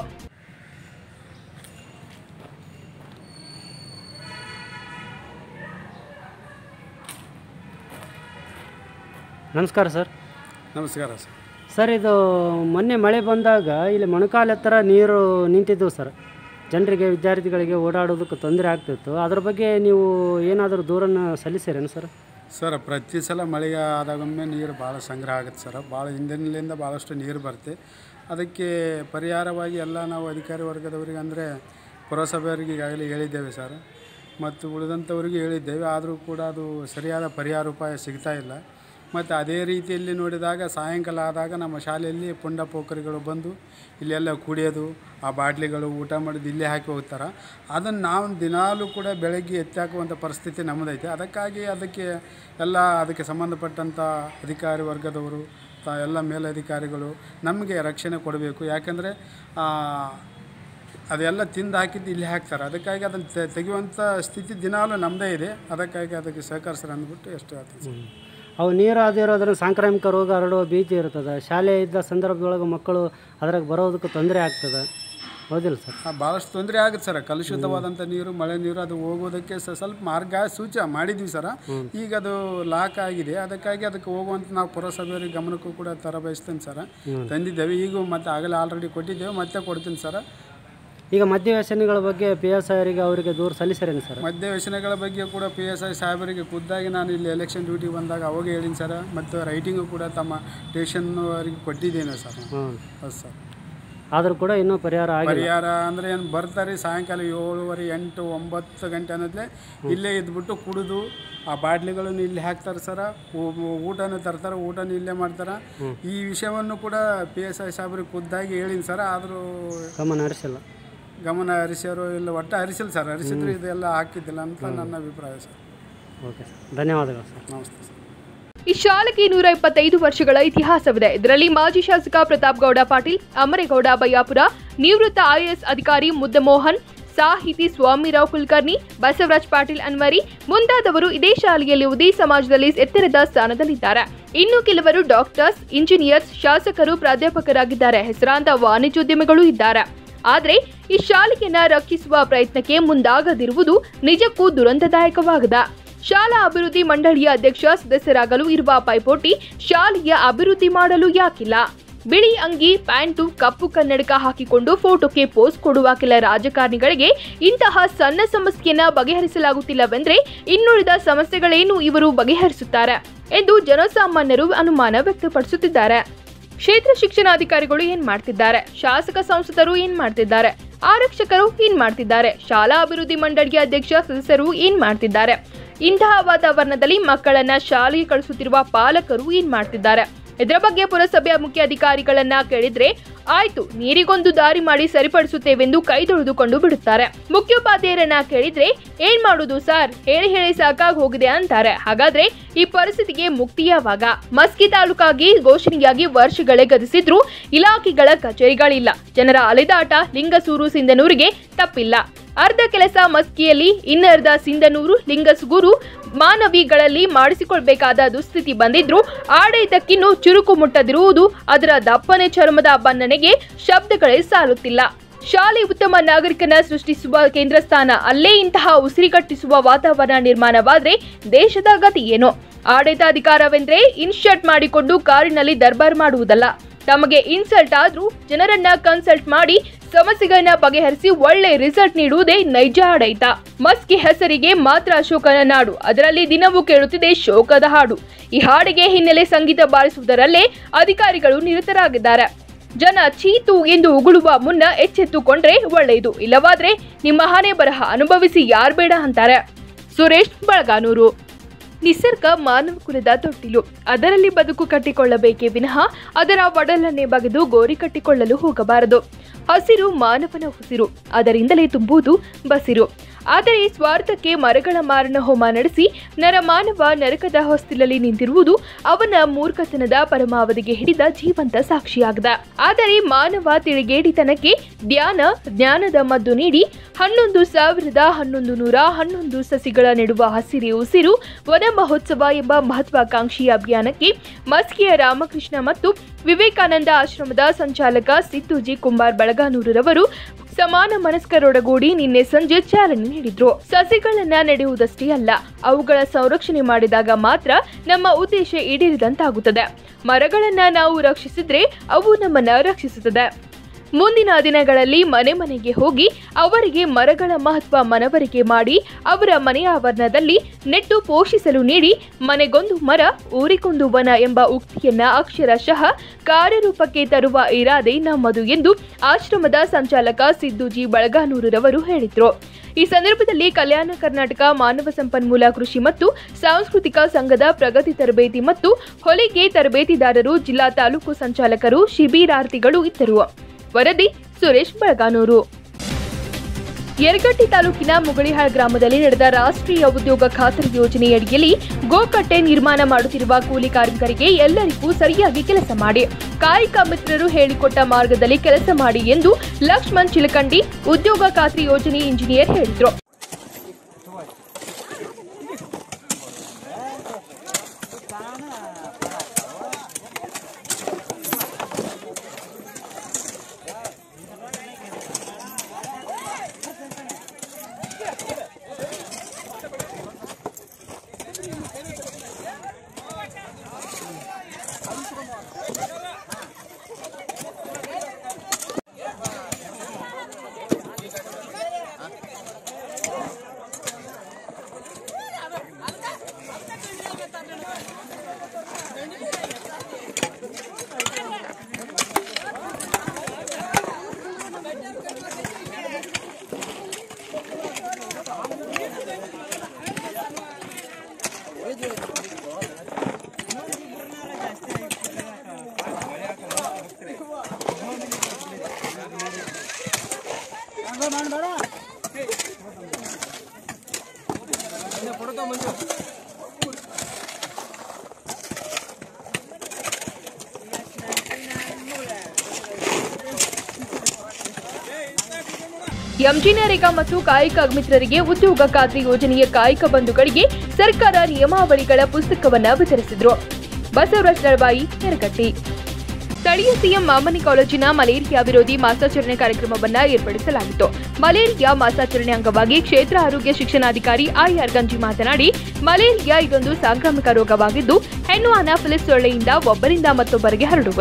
ನಮಸ್ಕಾರ ಸರ್ ನಮಸ್ಕಾರ ಸರ್ ಸರ್ ಇದು ಮೊನ್ನೆ ಮಳೆ ಬಂದಾಗ ಇಲ್ಲಿ ಮೊಣಕಾಲ ಹತ್ರ ನೀರು ನಿಂತಿದ್ದವು ಸರ್ ಜನರಿಗೆ ವಿದ್ಯಾರ್ಥಿಗಳಿಗೆ ಓಡಾಡೋದಕ್ಕೆ ತೊಂದರೆ ಆಗ್ತಿತ್ತು ಅದ್ರ ಬಗ್ಗೆ ನೀವು ಏನಾದರೂ ದೂರನ್ನು ಸಲ್ಲಿಸಿರೇನು ಸರ್ ಸರ್ ಪ್ರತಿ ಸಲ ಮಳೆಗೆ ಆದಾಗೊಮ್ಮೆ ನೀರು ಭಾಳ ಸಂಗ್ರಹ ಆಗುತ್ತೆ ಸರ್ ಭಾಳ ಹಿಂದಿನಿಂದ ಭಾಳಷ್ಟು ನೀರು ಬರುತ್ತೆ ಅದಕ್ಕೆ ಪರಿಹಾರವಾಗಿ ಎಲ್ಲ ನಾವು ಅಧಿಕಾರಿ ವರ್ಗದವರಿಗೆ ಅಂದರೆ ಪುರಸಭೆಯವರಿಗೆ ಈಗಾಗಲೇ ಹೇಳಿದ್ದೇವೆ ಸರ್ ಮತ್ತು ಉಳಿದಂಥವರಿಗೆ ಹೇಳಿದ್ದೇವೆ ಆದರೂ ಕೂಡ ಅದು ಸರಿಯಾದ ಪರಿಹಾರ ಉಪಾಯ ಸಿಗ್ತಾ ಇಲ್ಲ ಮತ್ತು ಅದೇ ರೀತಿಯಲ್ಲಿ ನೋಡಿದಾಗ ಸಾಯಂಕಾಲ ಆದಾಗ ನಮ್ಮ ಶಾಲೆಯಲ್ಲಿ ಪುಂಡ ಪೋಖರಿಗಳು ಬಂದು ಇಲ್ಲೆಲ್ಲ ಕುಡಿಯೋದು ಆ ಬಾಟ್ಲಿಗಳು ಊಟ ಮಾಡಿದ್ದು ಇಲ್ಲೇ ಹಾಕಿ ಹೋಗ್ತಾರೆ ಅದನ್ನು ನಾವು ದಿನಾಲೂ ಕೂಡ ಬೆಳಗ್ಗೆ ಎತ್ತಾಕುವಂಥ ಪರಿಸ್ಥಿತಿ ನಮ್ಮದೈತೆ ಅದಕ್ಕಾಗಿ ಅದಕ್ಕೆ ಎಲ್ಲ ಅದಕ್ಕೆ ಸಂಬಂಧಪಟ್ಟಂಥ ಅಧಿಕಾರಿ ವರ್ಗದವರು ತ ಎಲ್ಲ ಮೇಲಧಿಕಾರಿಗಳು ನಮಗೆ ರಕ್ಷಣೆ ಕೊಡಬೇಕು ಯಾಕಂದರೆ ಅದೆಲ್ಲ ತಿಂದು ಹಾಕಿದ್ದು ಇಲ್ಲಿ ಹಾಕ್ತಾರೆ ಅದಕ್ಕಾಗಿ ಅದನ್ನು ತೆಗೆಯುವಂಥ ಸ್ಥಿತಿ ದಿನಾಲೂ ನಮ್ಮದೇ ಇದೆ ಅದಕ್ಕಾಗಿ ಅದಕ್ಕೆ ಸಹಕರಿಸ್ತಾರೆ ಅಂದ್ಬಿಟ್ಟು ಎಷ್ಟು ಹೇಳ್ತೀನಿ ಸರ್ ಅವು ನೀರು ಅದಿರೋದ್ರಿಂದ ಸಾಂಕ್ರಾಮಿಕ ರೋಗ ಹರಡುವ ಭೀತಿ ಇರ್ತದೆ ಶಾಲೆ ಇದ್ದ ಸಂದರ್ಭದೊಳಗೆ ಮಕ್ಕಳು ಅದ್ರಾಗ ಬರೋದಕ್ಕೆ ತೊಂದರೆ ಆಗ್ತದೆ ಹೌದಿಲ್ಲ ಸರ್ ಆ, ಭಾಳಷ್ಟು ತೊಂದರೆ ಆಗುತ್ತೆ ಸರ್ ಕಲುಷಿತವಾದಂಥ ನೀರು ಮಳೆ ನೀರು ಅದು ಹೋಗೋದಕ್ಕೆ ಸ ಸ್ವಲ್ಪ ಮಾರ್ಗ ಸೂಚ ಮಾಡಿದ್ವಿ ಸರ ಈಗ ಅದು ಲಾಕ್ ಆಗಿದೆ ಅದಕ್ಕಾಗಿ ಅದಕ್ಕೆ ಹೋಗುವಂತ ನಾವು ಪುರಸಭೆಯವರಿಗೆ ಗಮನಕ್ಕೂ ಕೂಡ ತರ ಬಯಸ್ತೇನೆ ಸರ್ ತಂದಿದ್ದೇವೆ ಈಗ ಮತ್ತೆ ಆಗಲೇ ಆಲ್ರೆಡಿ ಕೊಟ್ಟಿದ್ದೇವೆ ಮತ್ತೆ ಕೊಡ್ತೀನಿ ಸರ್ ಈಗ ಮದ್ಯ ವ್ಯಸನಿಗಳ ಬಗ್ಗೆ ಪಿ ಎಸ್ ಐರಿಗೆ ಅವರಿಗೆ ದೂರ ಸಲ್ಲಿಸಿರೇನು ಸರ್ ಮದ್ಯ ವ್ಯಸನಗಳ ಬಗ್ಗೆ ಕೂಡ ಪಿ ಎಸ್ ಐ ಸಾಹೇಬರಿಗೆ ಖುದ್ದಾಗಿ ನಾನು ಇಲ್ಲಿ ಎಲೆಕ್ಷನ್ ಡ್ಯೂಟಿ ಬಂದಾಗ ಅವಾಗ ಹೇಳಿನಿ ಸರ್ ಮತ್ತು ರೈಟಿಂಗು ಕೂಡ ತಮ್ಮ ಸ್ಟೇಷನ್ ಅವರಿಗೆ ಕೊಟ್ಟಿದ್ದೇನೆ ಸರ್ ಹ್ಞೂ ಹೌದು ಸರ್ ಆದರೂ ಕೂಡ ಇನ್ನೂ ಪರಿಹಾರ ಆಗಿಲ್ಲ ಪರಿಹಾರ ಅಂದರೆ ಏನು ಬರ್ತಾರೆ ಸಾಯಂಕಾಲ ಏಳುವರೆ ಎಂಟು ಒಂಬತ್ತು ಗಂಟೆ ಅನ್ನೋದ್ಲೆ ಇಲ್ಲೇ ಇದ್ಬಿಟ್ಟು ಕುಡಿದು ಆ ಬಾಟ್ಲಿಗಳನ್ನು ಇಲ್ಲಿ ಹಾಕ್ತಾರೆ ಸರ ಊ- ಊಟನೂ ತರ್ತಾರೆ ಊಟನೂ ಇಲ್ಲೇ ಮಾಡ್ತಾರೆ ಈ ವಿಷಯವನ್ನು ಕೂಡ ಪಿ ಎಸ್ ಐ ಸಾಹೇಬ್ರಿಗೆ ಖುದ್ದಾಗಿ ಹೇಳಿನಿ ಸರ್ ಆದರೂ ಗಮನ ಹರಿಸಿಲ್ಲ ಗಮನ ಹರಿಸ್ಯಾರೋ ಇಲ್ಲ ಒಟ್ಟು ಹರಿಸಿಲ್ಲ ಸರ್ ಹರಿಸಿದ್ರೆ ಇದೆಲ್ಲ ಹಾಕಿದ್ದಿಲ್ಲ ಅಂತ ನನ್ನ ಅಭಿಪ್ರಾಯ ಸರ್ ಓಕೆ ಸರ್ ಧನ್ಯವಾದಗಳು ಸರ್ ನಮಸ್ತೆ ಸರ್ ಈ ಶಾಲೆಗೆ ನೂರ ಇಪ್ಪತ್ತೈದು ವರ್ಷಗಳ ಇತಿಹಾಸವಿದೆ ಇದರಲ್ಲಿ ಮಾಜಿ ಶಾಸಕ ಪ್ರತಾಪ್ ಗೌಡ ಪಾಟೀಲ್ ಅಮರೇಗೌಡ ಬಯ್ಯಾಪುರ ನಿವೃತ್ತ ಐಎಎಸ್ ಅಧಿಕಾರಿ ಮುದ್ದಮೋಹನ್ ಸಾಹಿತಿ ಸ್ವಾಮಿರಾವ್ ಕುಲಕರ್ಣಿ ಬಸವರಾಜ್ ಪಾಟೀಲ್ ಅನ್ವರಿ ಮುಂತಾದವರು ಇದೇ ಶಾಲೆಯಲ್ಲಿ ಉದಿ ಸಮಾಜದಲ್ಲಿ ಎತ್ತರದ ಸ್ಥಾನದಲ್ಲಿದ್ದಾರೆ ಇನ್ನು ಕೆಲವರು ಡಾಕ್ಟರ್ಸ್ ಇಂಜಿನಿಯರ್ಸ್ ಶಾಸಕರು ಪ್ರಾಧ್ಯಾಪಕರಾಗಿದ್ದಾರೆ ಹೆಸರಾಂತ ವಾಣಿಜ್ಯೋದ್ಯಮಿಗಳು ಇದ್ದಾರೆ ಆದರೆ ಈ ಶಾಲೆಯನ್ನ ರಕ್ಷಿಸುವ ಪ್ರಯತ್ನಕ್ಕೆ ಮುಂದಾಗದಿರುವುದು ನಿಜಕ್ಕೂ ದುರಂತದಾಯಕವಾಗಿದೆ ಶಾಲಾ ಅಭಿವೃದ್ಧಿ ಮಂಡಳಿಯ ಅಧ್ಯಕ್ಷ ಸದಸ್ಯರಾಗಲು ಇರುವ ಪೈಪೋಟಿ ಶಾಲೆಯ ಅಭಿವೃದ್ಧಿ ಮಾಡಲು ಯಾಕಿಲ್ಲ ಬಿಳಿ ಅಂಗಿ ಪ್ಯಾಂಟು ಕಪ್ಪು ಕನ್ನಡಕ ಹಾಕಿಕೊಂಡು ಫೋಟೋಕ್ಕೆ ಪೋಸ್ ಕೊಡುವ ಕೆಲ ರಾಜಕಾರಣಿಗಳಿಗೆ ಇಂತಹ ಸಣ್ಣ ಸಮಸ್ಯೆಯನ್ನ ಬಗೆಹರಿಸಲಾಗುತ್ತಿಲ್ಲವೆಂದ್ರೆ ಇನ್ನುಳಿದ ಸಮಸ್ಯೆಗಳೇನು ಇವರು ಬಗೆಹರಿಸುತ್ತಾರೆ ಎಂದು ಜನಸಾಮಾನ್ಯರು ಅನುಮಾನ ವ್ಯಕ್ತಪಡಿಸುತ್ತಿದ್ದಾರೆ ಕ್ಷೇತ್ರ ಶಿಕ್ಷಣಾಧಿಕಾರಿಗಳು ಏನ್ ಮಾಡ್ತಿದ್ದಾರೆ ಶಾಸಕ ಸಂಸದರು ಏನ್ ಮಾಡ್ತಿದ್ದಾರೆ ಆರಕ್ಷಕರು ಏನ್ ಮಾಡ್ತಿದ್ದಾರೆ ಶಾಲಾ ಅಭಿವೃದ್ಧಿ ಮಂಡಳಿಯ ಅಧ್ಯಕ್ಷ ಸದಸ್ಯರು ಏನ್ ಮಾಡ್ತಿದ್ದಾರೆ ಇಂತಹ ವಾತಾವರಣದಲ್ಲಿ ಮಕ್ಕಳನ್ನ ಶಾಲೆಗೆ ಕಳಿಸುತ್ತಿರುವ ಪಾಲಕರು ಏನ್ ಮಾಡ್ತಿದ್ದಾರೆ ಇದರ ಬಗ್ಗೆ ಪುರಸಭೆಯ ಮುಖ್ಯ ಅಧಿಕಾರಿಗಳನ್ನ ಕೇಳಿದ್ರೆ ಆಯ್ತು ನೀರಿಗೊಂದು ದಾರಿ ಮಾಡಿ ಸರಿಪಡಿಸುತ್ತೇವೆಂದು ಕೈ ತೊಳೆದುಕೊಂಡು ಬಿಡುತ್ತಾರೆ ಮುಖ್ಯೋಪಾಧ್ಯಾಯರನ್ನ ಕೇಳಿದ್ರೆ ಏನ್ ಮಾಡುದು ಸರ್ ಹೇಳಿ ಹೇಳಿ ಸಾಕಾಗಿ ಹೋಗಿದೆ ಅಂತಾರೆ ಹಾಗಾದ್ರೆ ಈ ಪರಿಸ್ಥಿತಿಗೆ ಮುಕ್ತಿ ಯಾವಾಗ ಮಸ್ಕಿ ತಾಲೂಕಾಗಿ ಘೋಷಣೆಯಾಗಿ ವರ್ಷಗಳೇ ಗತಿಸಿದ್ರು ಇಲಾಖೆಗಳ ಕಚೇರಿಗಳಿಲ್ಲ ಜನರ ಅಲೆದಾಟ ಲಿಂಗಸೂರು ಸಿಂಧನೂರಿಗೆ ತಪ್ಪಿಲ್ಲ ಅರ್ಧ ಕೆಲಸ ಮಸ್ಕಿಯಲ್ಲಿ ಇನ್ನರ್ಧ ಸಿಂಧನೂರು ಲಿಂಗಸುಗೂರು ಮಾನವಿಗಳಲ್ಲಿ ಮಾಡಿಸಿಕೊಳ್ಬೇಕಾದ ದುಸ್ಥಿತಿ ಬಂದಿದ್ರು ಆಡಳಿತಕ್ಕಿನ್ನೂ ಚುರುಕು ಮುಟ್ಟದಿರುವುದು ಅದರ ದಪ್ಪನೆ ಚರ್ಮದ ಬಣ್ಣನೆಗೆ ಶಬ್ದಗಳೇ ಸಾಲುತ್ತಿಲ್ಲ ಶಾಲೆ ಉತ್ತಮ ನಾಗರಿಕನ ಸೃಷ್ಟಿಸುವ ಕೇಂದ್ರ ಸ್ಥಾನ ಅಲ್ಲೇ ಇಂತಹ ಉಸಿರಿಗಟ್ಟಿಸುವ ವಾತಾವರಣ ನಿರ್ಮಾಣವಾದ್ರೆ ದೇಶದ ಗತಿ ಏನು ಆಡಳಿತಾಧಿಕಾರವೆಂದ್ರೆ ಇನ್ಶರ್ಟ್ ಮಾಡಿಕೊಂಡು ಕಾರಿನಲ್ಲಿ ದರ್ಬಾರ್ ಮಾಡುವುದಲ್ಲ ತಮಗೆ ಇನ್ಸಲ್ಟ್ ಆದ್ರೂ ಜನರನ್ನ ಕನ್ಸಲ್ಟ್ ಮಾಡಿ ಸಮಸ್ಯೆಗಳನ್ನ ಬಗೆಹರಿಸಿ ಒಳ್ಳೆ ರಿಸಲ್ಟ್ ನೀಡುವುದೇ ನೈಜ ಆಡಳಿತ ಮಸ್ಕಿ ಹೆಸರಿಗೆ ಮಾತ್ರ ಅಶೋಕನ ನಾಡು ಅದರಲ್ಲಿ ದಿನವೂ ಕೇಳುತ್ತಿದೆ ಶೋಕದ ಹಾಡು ಈ ಹಾಡಿಗೆ ಹಿನ್ನೆಲೆ ಸಂಗೀತ ಬಾರಿಸುವುದರಲ್ಲೇ ಅಧಿಕಾರಿಗಳು ನಿರತರಾಗಿದ್ದಾರೆ ಜನ ಚೀತು ಎಂದು ಉಗುಳುವ ಮುನ್ನ ಎಚ್ಚೆತ್ತುಕೊಂಡ್ರೆ ಒಳ್ಳೆಯದು ಇಲ್ಲವಾದ್ರೆ ನಿಮ್ಮ ಹಣೆ ಬರಹ ಅನುಭವಿಸಿ ಯಾರ್ ಬೇಡ ಅಂತಾರೆ ಸುರೇಶ್ ಬಳಗಾನೂರು ನಿಸರ್ಗ ಮಾನವ ಕುಲದ ತೊಟ್ಟಿಲು ಅದರಲ್ಲಿ ಬದುಕು ಕಟ್ಟಿಕೊಳ್ಳಬೇಕೇ ವಿನಃ ಅದರ ಒಡಲನ್ನೇ ಬಗೆದು ಗೋರಿ ಕಟ್ಟಿಕೊಳ್ಳಲು ಹೋಗಬಾರದು ಹಸಿರು ಮಾನವನ ಉಸಿರು ಅದರಿಂದಲೇ ತುಂಬುವುದು ಬಸಿರು ಆದರೆ ಸ್ವಾರ್ಥಕ್ಕೆ ಮರಗಳ ಮಾರಣ ಹೋಮ ನಡೆಸಿ ನರಮಾನವ ನರಕದ ಹೊಸ್ತಿಲಲ್ಲಿ ನಿಂತಿರುವುದು ಅವನ ಮೂರ್ಖತನದ ಪರಮಾವಧಿಗೆ ಹಿಡಿದ ಜೀವಂತ ಸಾಕ್ಷಿಯಾಗದ ಆದರೆ ಮಾನವ ತಿಳಿಗೇಡಿತನಕ್ಕೆ ಧ್ಯಾನ ಜ್ಞಾನದ ಮದ್ದು ನೀಡಿ ಹನ್ನೊಂದು ಸಾವಿರದ ಹನ್ನೊಂದು ನೂರ ಹನ್ನೊಂದು ಸಸಿಗಳ ನೆಡುವ ಹಸಿರಿ ಉಸಿರು ವನ ಮಹೋತ್ಸವ ಎಂಬ ಮಹತ್ವಾಕಾಂಕ್ಷಿ ಅಭಿಯಾನಕ್ಕೆ ಮಸ್ಕಿಯ ರಾಮಕೃಷ್ಣ ಮತ್ತು ವಿವೇಕಾನಂದ ಆಶ್ರಮದ ಸಂಚಾಲಕ ಸಿದ್ದುಜಿ ಕುಂಬಾರ್ ಬೆಳಗಾನೂರರವರು ಸಮಾನ ಮನಸ್ಕರೊಡಗೂಡಿ ನಿನ್ನೆ ಸಂಜೆ ಚಾಲನೆ ನೀಡಿದ್ರು ಸಸಿಗಳನ್ನ ನೆಡೆಯುವುದಷ್ಟೇ ಅಲ್ಲ ಅವುಗಳ ಸಂರಕ್ಷಣೆ ಮಾಡಿದಾಗ ಮಾತ್ರ ನಮ್ಮ ಉದ್ದೇಶ ಈಡೇರಿದಂತಾಗುತ್ತದೆ ಮರಗಳನ್ನ ನಾವು ರಕ್ಷಿಸಿದ್ರೆ ಅವು ನಮ್ಮನ್ನ ರಕ್ಷಿಸುತ್ತದೆ ಮುಂದಿನ ದಿನಗಳಲ್ಲಿ ಮನೆ ಮನೆಗೆ ಹೋಗಿ ಅವರಿಗೆ ಮರಗಳ ಮಹತ್ವ ಮನವರಿಕೆ ಮಾಡಿ ಅವರ ಮನೆಯ ಆವರಣದಲ್ಲಿ ನೆಟ್ಟು ಪೋಷಿಸಲು ನೀಡಿ ಮನೆಗೊಂದು ಮರ ಊರಿಗೊಂದು ವನ ಎಂಬ ಉಕ್ತಿಯನ್ನ ಅಕ್ಷರಶಃ ಕಾರ್ಯರೂಪಕ್ಕೆ ತರುವ ಇರಾದೆ ನಮ್ಮದು ಎಂದು ಆಶ್ರಮದ ಸಂಚಾಲಕ ಸಿದ್ದುಜಿ ಬಳಗಾನೂರರವರು ಹೇಳಿದರು ಈ ಸಂದರ್ಭದಲ್ಲಿ ಕಲ್ಯಾಣ ಕರ್ನಾಟಕ ಮಾನವ ಸಂಪನ್ಮೂಲ ಕೃಷಿ ಮತ್ತು ಸಾಂಸ್ಕೃತಿಕ ಸಂಘದ ಪ್ರಗತಿ ತರಬೇತಿ ಮತ್ತು ಹೊಲಿಗೆ ತರಬೇತಿದಾರರು ಜಿಲ್ಲಾ ತಾಲೂಕು ಸಂಚಾಲಕರು ಶಿಬಿರಾರ್ಥಿಗಳು ಇದ್ದರು ವರದಿ ಸುರೇಶ್ ಬಳಗಾನೂರು ಯರಗಟ್ಟಿ ತಾಲೂಕಿನ ಮುಗಳಿಹಾಳ್ ಗ್ರಾಮದಲ್ಲಿ ನಡೆದ ರಾಷ್ಟ್ರೀಯ ಉದ್ಯೋಗ ಖಾತರಿ ಯೋಜನೆಯಡಿಯಲ್ಲಿ ಗೋಕಟ್ಟೆ ನಿರ್ಮಾಣ ಮಾಡುತ್ತಿರುವ ಕೂಲಿ ಕಾರ್ಮಿಕರಿಗೆ ಎಲ್ಲರಿಗೂ ಸರಿಯಾಗಿ ಕೆಲಸ ಮಾಡಿ ಕಾಯಕ ಮಿತ್ರರು ಹೇಳಿಕೊಟ್ಟ ಮಾರ್ಗದಲ್ಲಿ ಕೆಲಸ ಮಾಡಿ ಎಂದು ಲಕ್ಷ್ಮಣ್ ಚಿಲಕಂಡಿ ಉದ್ಯೋಗ ಖಾತ್ರಿ ಯೋಜನೆ ಇಂಜಿನಿಯರ್ ಹೇಳಿದರು ಎಂಜಿ ನರೇಗಾ ಮತ್ತು ಕಾಯಕ ಮಿತ್ರರಿಗೆ ಉದ್ಯೋಗ ಖಾತ್ರಿ ಯೋಜನೆಯ ಕಾಯಕ ಬಂಧುಗಳಿಗೆ ಸರ್ಕಾರ ನಿಯಮಾವಳಿಗಳ ಪುಸ್ತಕವನ್ನ ವಿತರಿಸಿದ್ರು ಬಸವರಾಜ ದಳವಾಯಿ ಯರಗಟ್ಟಿ ಸ್ಥಳೀಯ ಸಿಎಂ ಮಾಮನಿ ಕಾಲೇಜಿನ ಮಲೇರಿಯಾ ವಿರೋಧಿ ಮಾಸಾಚರಣೆ ಕಾರ್ಯಕ್ರಮವನ್ನ ಏರ್ಪಡಿಸಲಾಗಿತ್ತು ಮಲೇರಿಯಾ ಮಾಸಾಚರಣೆ ಅಂಗವಾಗಿ ಕ್ಷೇತ್ರ ಆರೋಗ್ಯ ಶಿಕ್ಷಣಾಧಿಕಾರಿ ಐಆರ್ ಗಂಜಿ ಮಾತನಾಡಿ ಮಲೇರಿಯಾ ಇದೊಂದು ಸಾಂಕ್ರಾಮಿಕ ರೋಗವಾಗಿದ್ದು ಹೆಣ್ಣು ಅನಾಫಿಲಿಸ್ ಸೊಳ್ಳೆಯಿಂದ ಒಬ್ಬರಿಂದ ಮತ್ತೊಬ್ಬರಿಗೆ ಹರಡುವುದು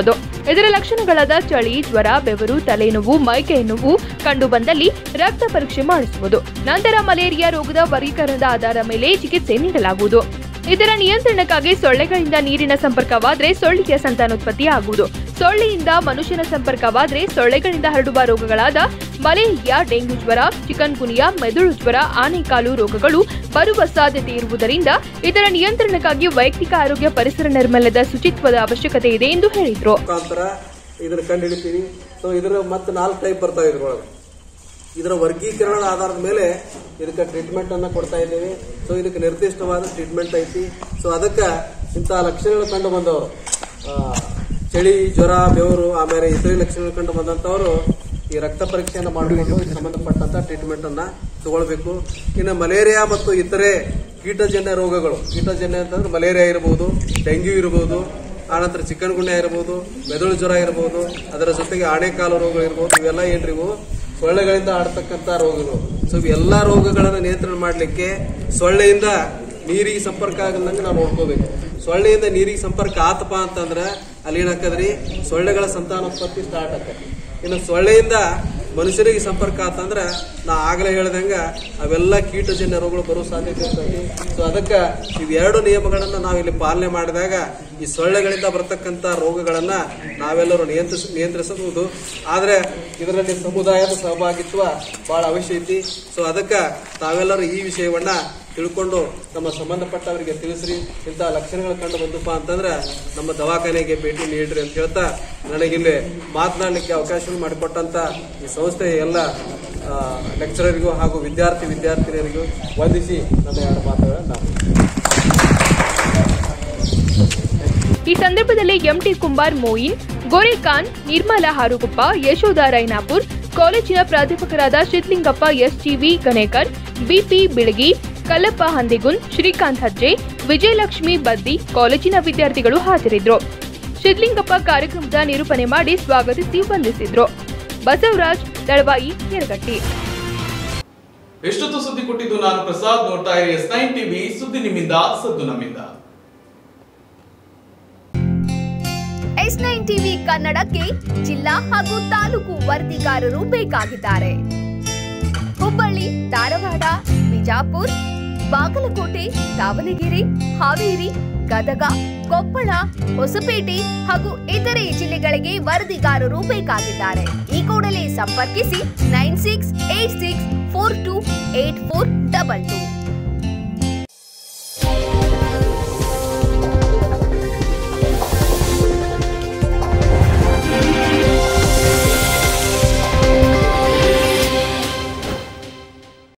ಇದರ ಲಕ್ಷಣಗಳಾದ ಚಳಿ ಜ್ವರ ಬೆವರು ತಲೆನೋವು ಮೈಕೈ ನೋವು ಕಂಡು ಬಂದಲ್ಲಿ ರಕ್ತ ಪರೀಕ್ಷೆ ಮಾಡಿಸುವುದು ನಂತರ ಮಲೇರಿಯಾ ರೋಗದ ವರ್ಗೀಕರಣದ ಆಧಾರದ ಮೇಲೆ ಚಿಕಿತ್ಸೆ ನೀಡಲಾಗುವುದು ಇದರ ನಿಯಂತ್ರಣಕ್ಕಾಗಿ ಸೊಳ್ಳೆಗಳಿಂದ ನೀರಿನ ಸಂಪರ್ಕವಾದರೆ ಸೊಳ್ಳೆಯ ಸಂತಾನೋತ್ಪತ್ತಿ ಆಗುವುದು ಸೊಳ್ಳೆಯಿಂದ ಮನುಷ್ಯನ ಸಂಪರ್ಕವಾದರೆ ಸೊಳ್ಳೆಗಳಿಂದ ಹರಡುವ ರೋಗಗಳಾದ ಮಲೇರಿಯಾ ಡೆಂಗ್ಯೂ ಜ್ವರ ಚಿಕನ್ ಗುನಿಯಾ ಮೆದುಳು ಜ್ವರ ಆನೆಕಾಲು ರೋಗಗಳು ಬರುವ ಸಾಧ್ಯತೆ ಇರುವುದರಿಂದ ಇದರ ನಿಯಂತ್ರಣಕ್ಕಾಗಿ ವೈಯಕ್ತಿಕ ಆರೋಗ್ಯ ಪರಿಸರ ನೈರ್ಮಲ್ಯದ ಶುಚಿತ್ವದ ಅವಶ್ಯಕತೆ ಇದೆ ಎಂದು ಹೇಳಿದರು ಮುಖಾಂತರ ಇದನ್ನ ಕಂಡು ಹಿಡಿತೀವಿ ಸೊ ಇದರ ಮತ್ತೆ ನಾಲ್ಕು ಟೈಪ್ ಬರ್ತಾವೆ ಇದ್ರೊಳಗೆ ಇದರ ವರ್ಗೀಕರಣದ ಆಧಾರದ ಮೇಲೆ ಇದಕ್ಕೆ ಟ್ರೀಟ್ಮೆಂಟ್ ಅನ್ನ ಕೊಡ್ತಾ ಇದ್ದೀವಿ ಸೊ ಇದಕ್ಕೆ ನಿರ್ದಿಷ್ಟವಾದ ಟ್ರೀಟ್ಮೆಂಟ್ ಐತಿ ಸೊ ಅದಕ್ಕೆ ಇಂತಹ ಲಕ್ಷಣಗಳು ಕಂಡು ಬಂದವರು ಆ, ಚಳಿ ಜ್ವರ ಬೆವರು ಆಮೇಲೆ ಇತರೆ ಲಕ್ಷಣಗಳು ಕಂಡು ಬಂದಂತವರು ಈ ರಕ್ತ ಪರೀಕ್ಷೆಯನ್ನು ಮಾಡಬೇಕು ಇದಕ್ಕೆ ಸಂಬಂಧಪಟ್ಟಂತ ಟ್ರೀಟ್ಮೆಂಟ್ ಅನ್ನ ತಗೊಳ್ಬೇಕು ಇನ್ನು ಮಲೇರಿಯಾ ಮತ್ತು ಇತರೆ ಕೀಟಜನ್ಯ ರೋಗಗಳು ಕೀಟಜನ್ಯ ಅಂತಂದ್ರೆ ಮಲೇರಿಯಾ ಇರಬಹುದು ಡೆಂಗ್ಯೂ ಇರಬಹುದು ಆನಂತರ ಚಿಕನ್ ಗುನ್ಯ ಇರಬಹುದು ಮೆದುಳು ಜ್ವರ ಇರಬಹುದು ಅದರ ಜೊತೆಗೆ ಆಣೆಕಾಲು ರೋಗ ಇರಬಹುದು ಇವೆಲ್ಲ ಏನ್ರಿ ಇವು ಸೊಳ್ಳೆಗಳಿಂದ ಆಡ್ತಕ್ಕಂಥ ರೋಗಗಳು ಸೊ ಇವೆಲ್ಲ ರೋಗಗಳನ್ನು ನಿಯಂತ್ರಣ ಮಾಡಲಿಕ್ಕೆ ಸೊಳ್ಳೆಯಿಂದ ನೀರಿಗೆ ಸಂಪರ್ಕ ಆಗದಂಗೆ ನಾವು ನೋಡ್ಕೋಬೇಕು ಸೊಳ್ಳೆಯಿಂದ ನೀರಿಗೆ ಸಂಪರ್ಕ ಆತಪ್ಪ ಅಂತಂದ್ರೆ ಅಲ್ಲಿ ಏನಾಕದ್ರಿ ಸೊಳ್ಳೆಗಳ ಸಂತಾನೋತ್ಪತ್ತಿ ಸ್ಟಾರ್ಟ್ ಆಕತಿ ಇನ್ನು ಸೊಳ್ಳೆಯಿಂದ ಮನುಷ್ಯರಿಗೆ ಸಂಪರ್ಕ ಆತಂದ್ರ ನಾ ಆಗಲೇ ಹೇಳ್ದಂಗ ಅವೆಲ್ಲ ಕೀಟಜನ್ಯ ರೋಗಗಳು ಬರೋ ಸಾಧ್ಯತೆ ಇರ್ತೈತಿ ಸೊ ಅದಕ್ಕೆ ಇವೆರಡು ನಿಯಮಗಳನ್ನ ನಾವು ಇಲ್ಲಿ ಪಾಲನೆ ಮಾಡಿದಾಗ ಈ ಸೊಳ್ಳೆಗಳಿಂದ ಬರ್ತಕ್ಕಂಥ ರೋಗಗಳನ್ನ ನಾವೆಲ್ಲರೂ ನಿಯಂತ್ರಿಸ ನಿಯಂತ್ರಿಸಬಹುದು ಆದ್ರೆ ಇದರಲ್ಲಿ ಸಮುದಾಯದ ಸಹಭಾಗಿತ್ವ ಬಹಳ ಅವಶ್ಯ ಐತಿ ಸೊ ಅದಕ್ಕೆ ತಾವೆಲ್ಲರೂ ಈ ವಿಷಯವನ್ನ ತಿಳ್ಕೊಂಡು ನಮ್ಮ ಸಂಬಂಧಪಟ್ಟವರಿಗೆ ತಿಳಿಸ್ರಿ ಇಂತಹ ಲಕ್ಷಣಗಳು ಕಂಡು ಬಂದಪ್ಪ ಅಂತಂದ್ರೆ ನಮ್ಮ ದವಾಖಾನೆಗೆ ಭೇಟಿ ನೀಡ್ರಿ ಅಂತ ಹೇಳ್ತಾ ನನಗಿಲ್ಲಿ ಮಾತನಾಡಲಿಕ್ಕೆ ಅವಕಾಶ ಮಾಡಿಕೊಟ್ಟಂತ ಈ ಸಂಸ್ಥೆಯ ಎಲ್ಲ ಲೆಕ್ಚರರಿಗೂ ಹಾಗೂ ವಿದ್ಯಾರ್ಥಿ ವಿದ್ಯಾರ್ಥಿನಿಯರಿಗೂ ವಂದಿಸಿ ನನ್ನ ಎರಡು ಮಾತುಗಳನ್ನು ನಾನು ಈ ಸಂದರ್ಭದಲ್ಲಿ ಎಂಟಿ ಕುಂಬಾರ್ ಮೋಯಿನ್ ಗೋರೆಖಾನ್ ನಿರ್ಮಲಾ ಹಾರುಗುಪ್ಪ ಯಶೋಧ ರೈನಾಪುರ್ ಕಾಲೇಜಿನ ಪ್ರಾಧ್ಯಾಪಕರಾದ ಶಿದ್ಲಿಂಗಪ್ಪ ಎಸ್ಟಿವಿ ಗಣೇಕರ್ ಬಿಪಿ ಬಿಳಗಿ ಕಲ್ಲಪ್ಪ ಹಂದಿಗುನ್ ಶ್ರೀಕಾಂತ್ ಹಜ್ಜೆ ವಿಜಯಲಕ್ಷ್ಮಿ ಬದ್ದಿ ಕಾಲೇಜಿನ ವಿದ್ಯಾರ್ಥಿಗಳು ಹಾಜರಿದ್ದರು ಶಿದ್ಲಿಂಗಪ್ಪ ಕಾರ್ಯಕ್ರಮದ ನಿರೂಪಣೆ ಮಾಡಿ ಸ್ವಾಗತಿಸಿ ವಂದಿಸಿದ್ರು ಬಸವರಾಜ್ ದಳವಾಯಿ ಯರಗಟ್ಟಿ ಎಷ್ಟೊತ್ತು ಸುದ್ದಿ ಕೊಟ್ಟಿದ್ದು ನಾನು ಪ್ರಸಾದ್ ನೋಡ್ತಾ ಇರಿ ಎಸ್ ನೈನ್ ಟಿವಿ ಸುದ್ದಿ ನಿಮ್ಮಿಂದ ಸದ್ದು ನಮ್ಮಿಂದ ಎಸ್ ನೈನ್ ಟಿವಿ ಕನ್ನಡಕ್ಕೆ ಜಿಲ್ಲಾ ಹಾಗೂ ತಾಲೂಕು ವರದಿಗಾರರು ಬೇಕಾಗಿದ್ದಾರೆ ಹುಬ್ಬಳ್ಳಿ ಧಾರವಾಡ ಬಿಜಾಪುರ್ ಬಾಗಲಕೋಟೆ ದಾವಣಗೆರೆ ಹಾವೇರಿ ಗದಗ ಕೊಪ್ಪಳ ಹೊಸಪೇಟೆ ಹಾಗೂ ಇತರೆ ಜಿಲ್ಲೆಗಳಿಗೆ ವರದಿಗಾರರು ಬೇಕಾಗಿದ್ದಾರೆ ಈ ಕೂಡಲೇ ಸಂಪರ್ಕಿಸಿ nine six eight six four two eight four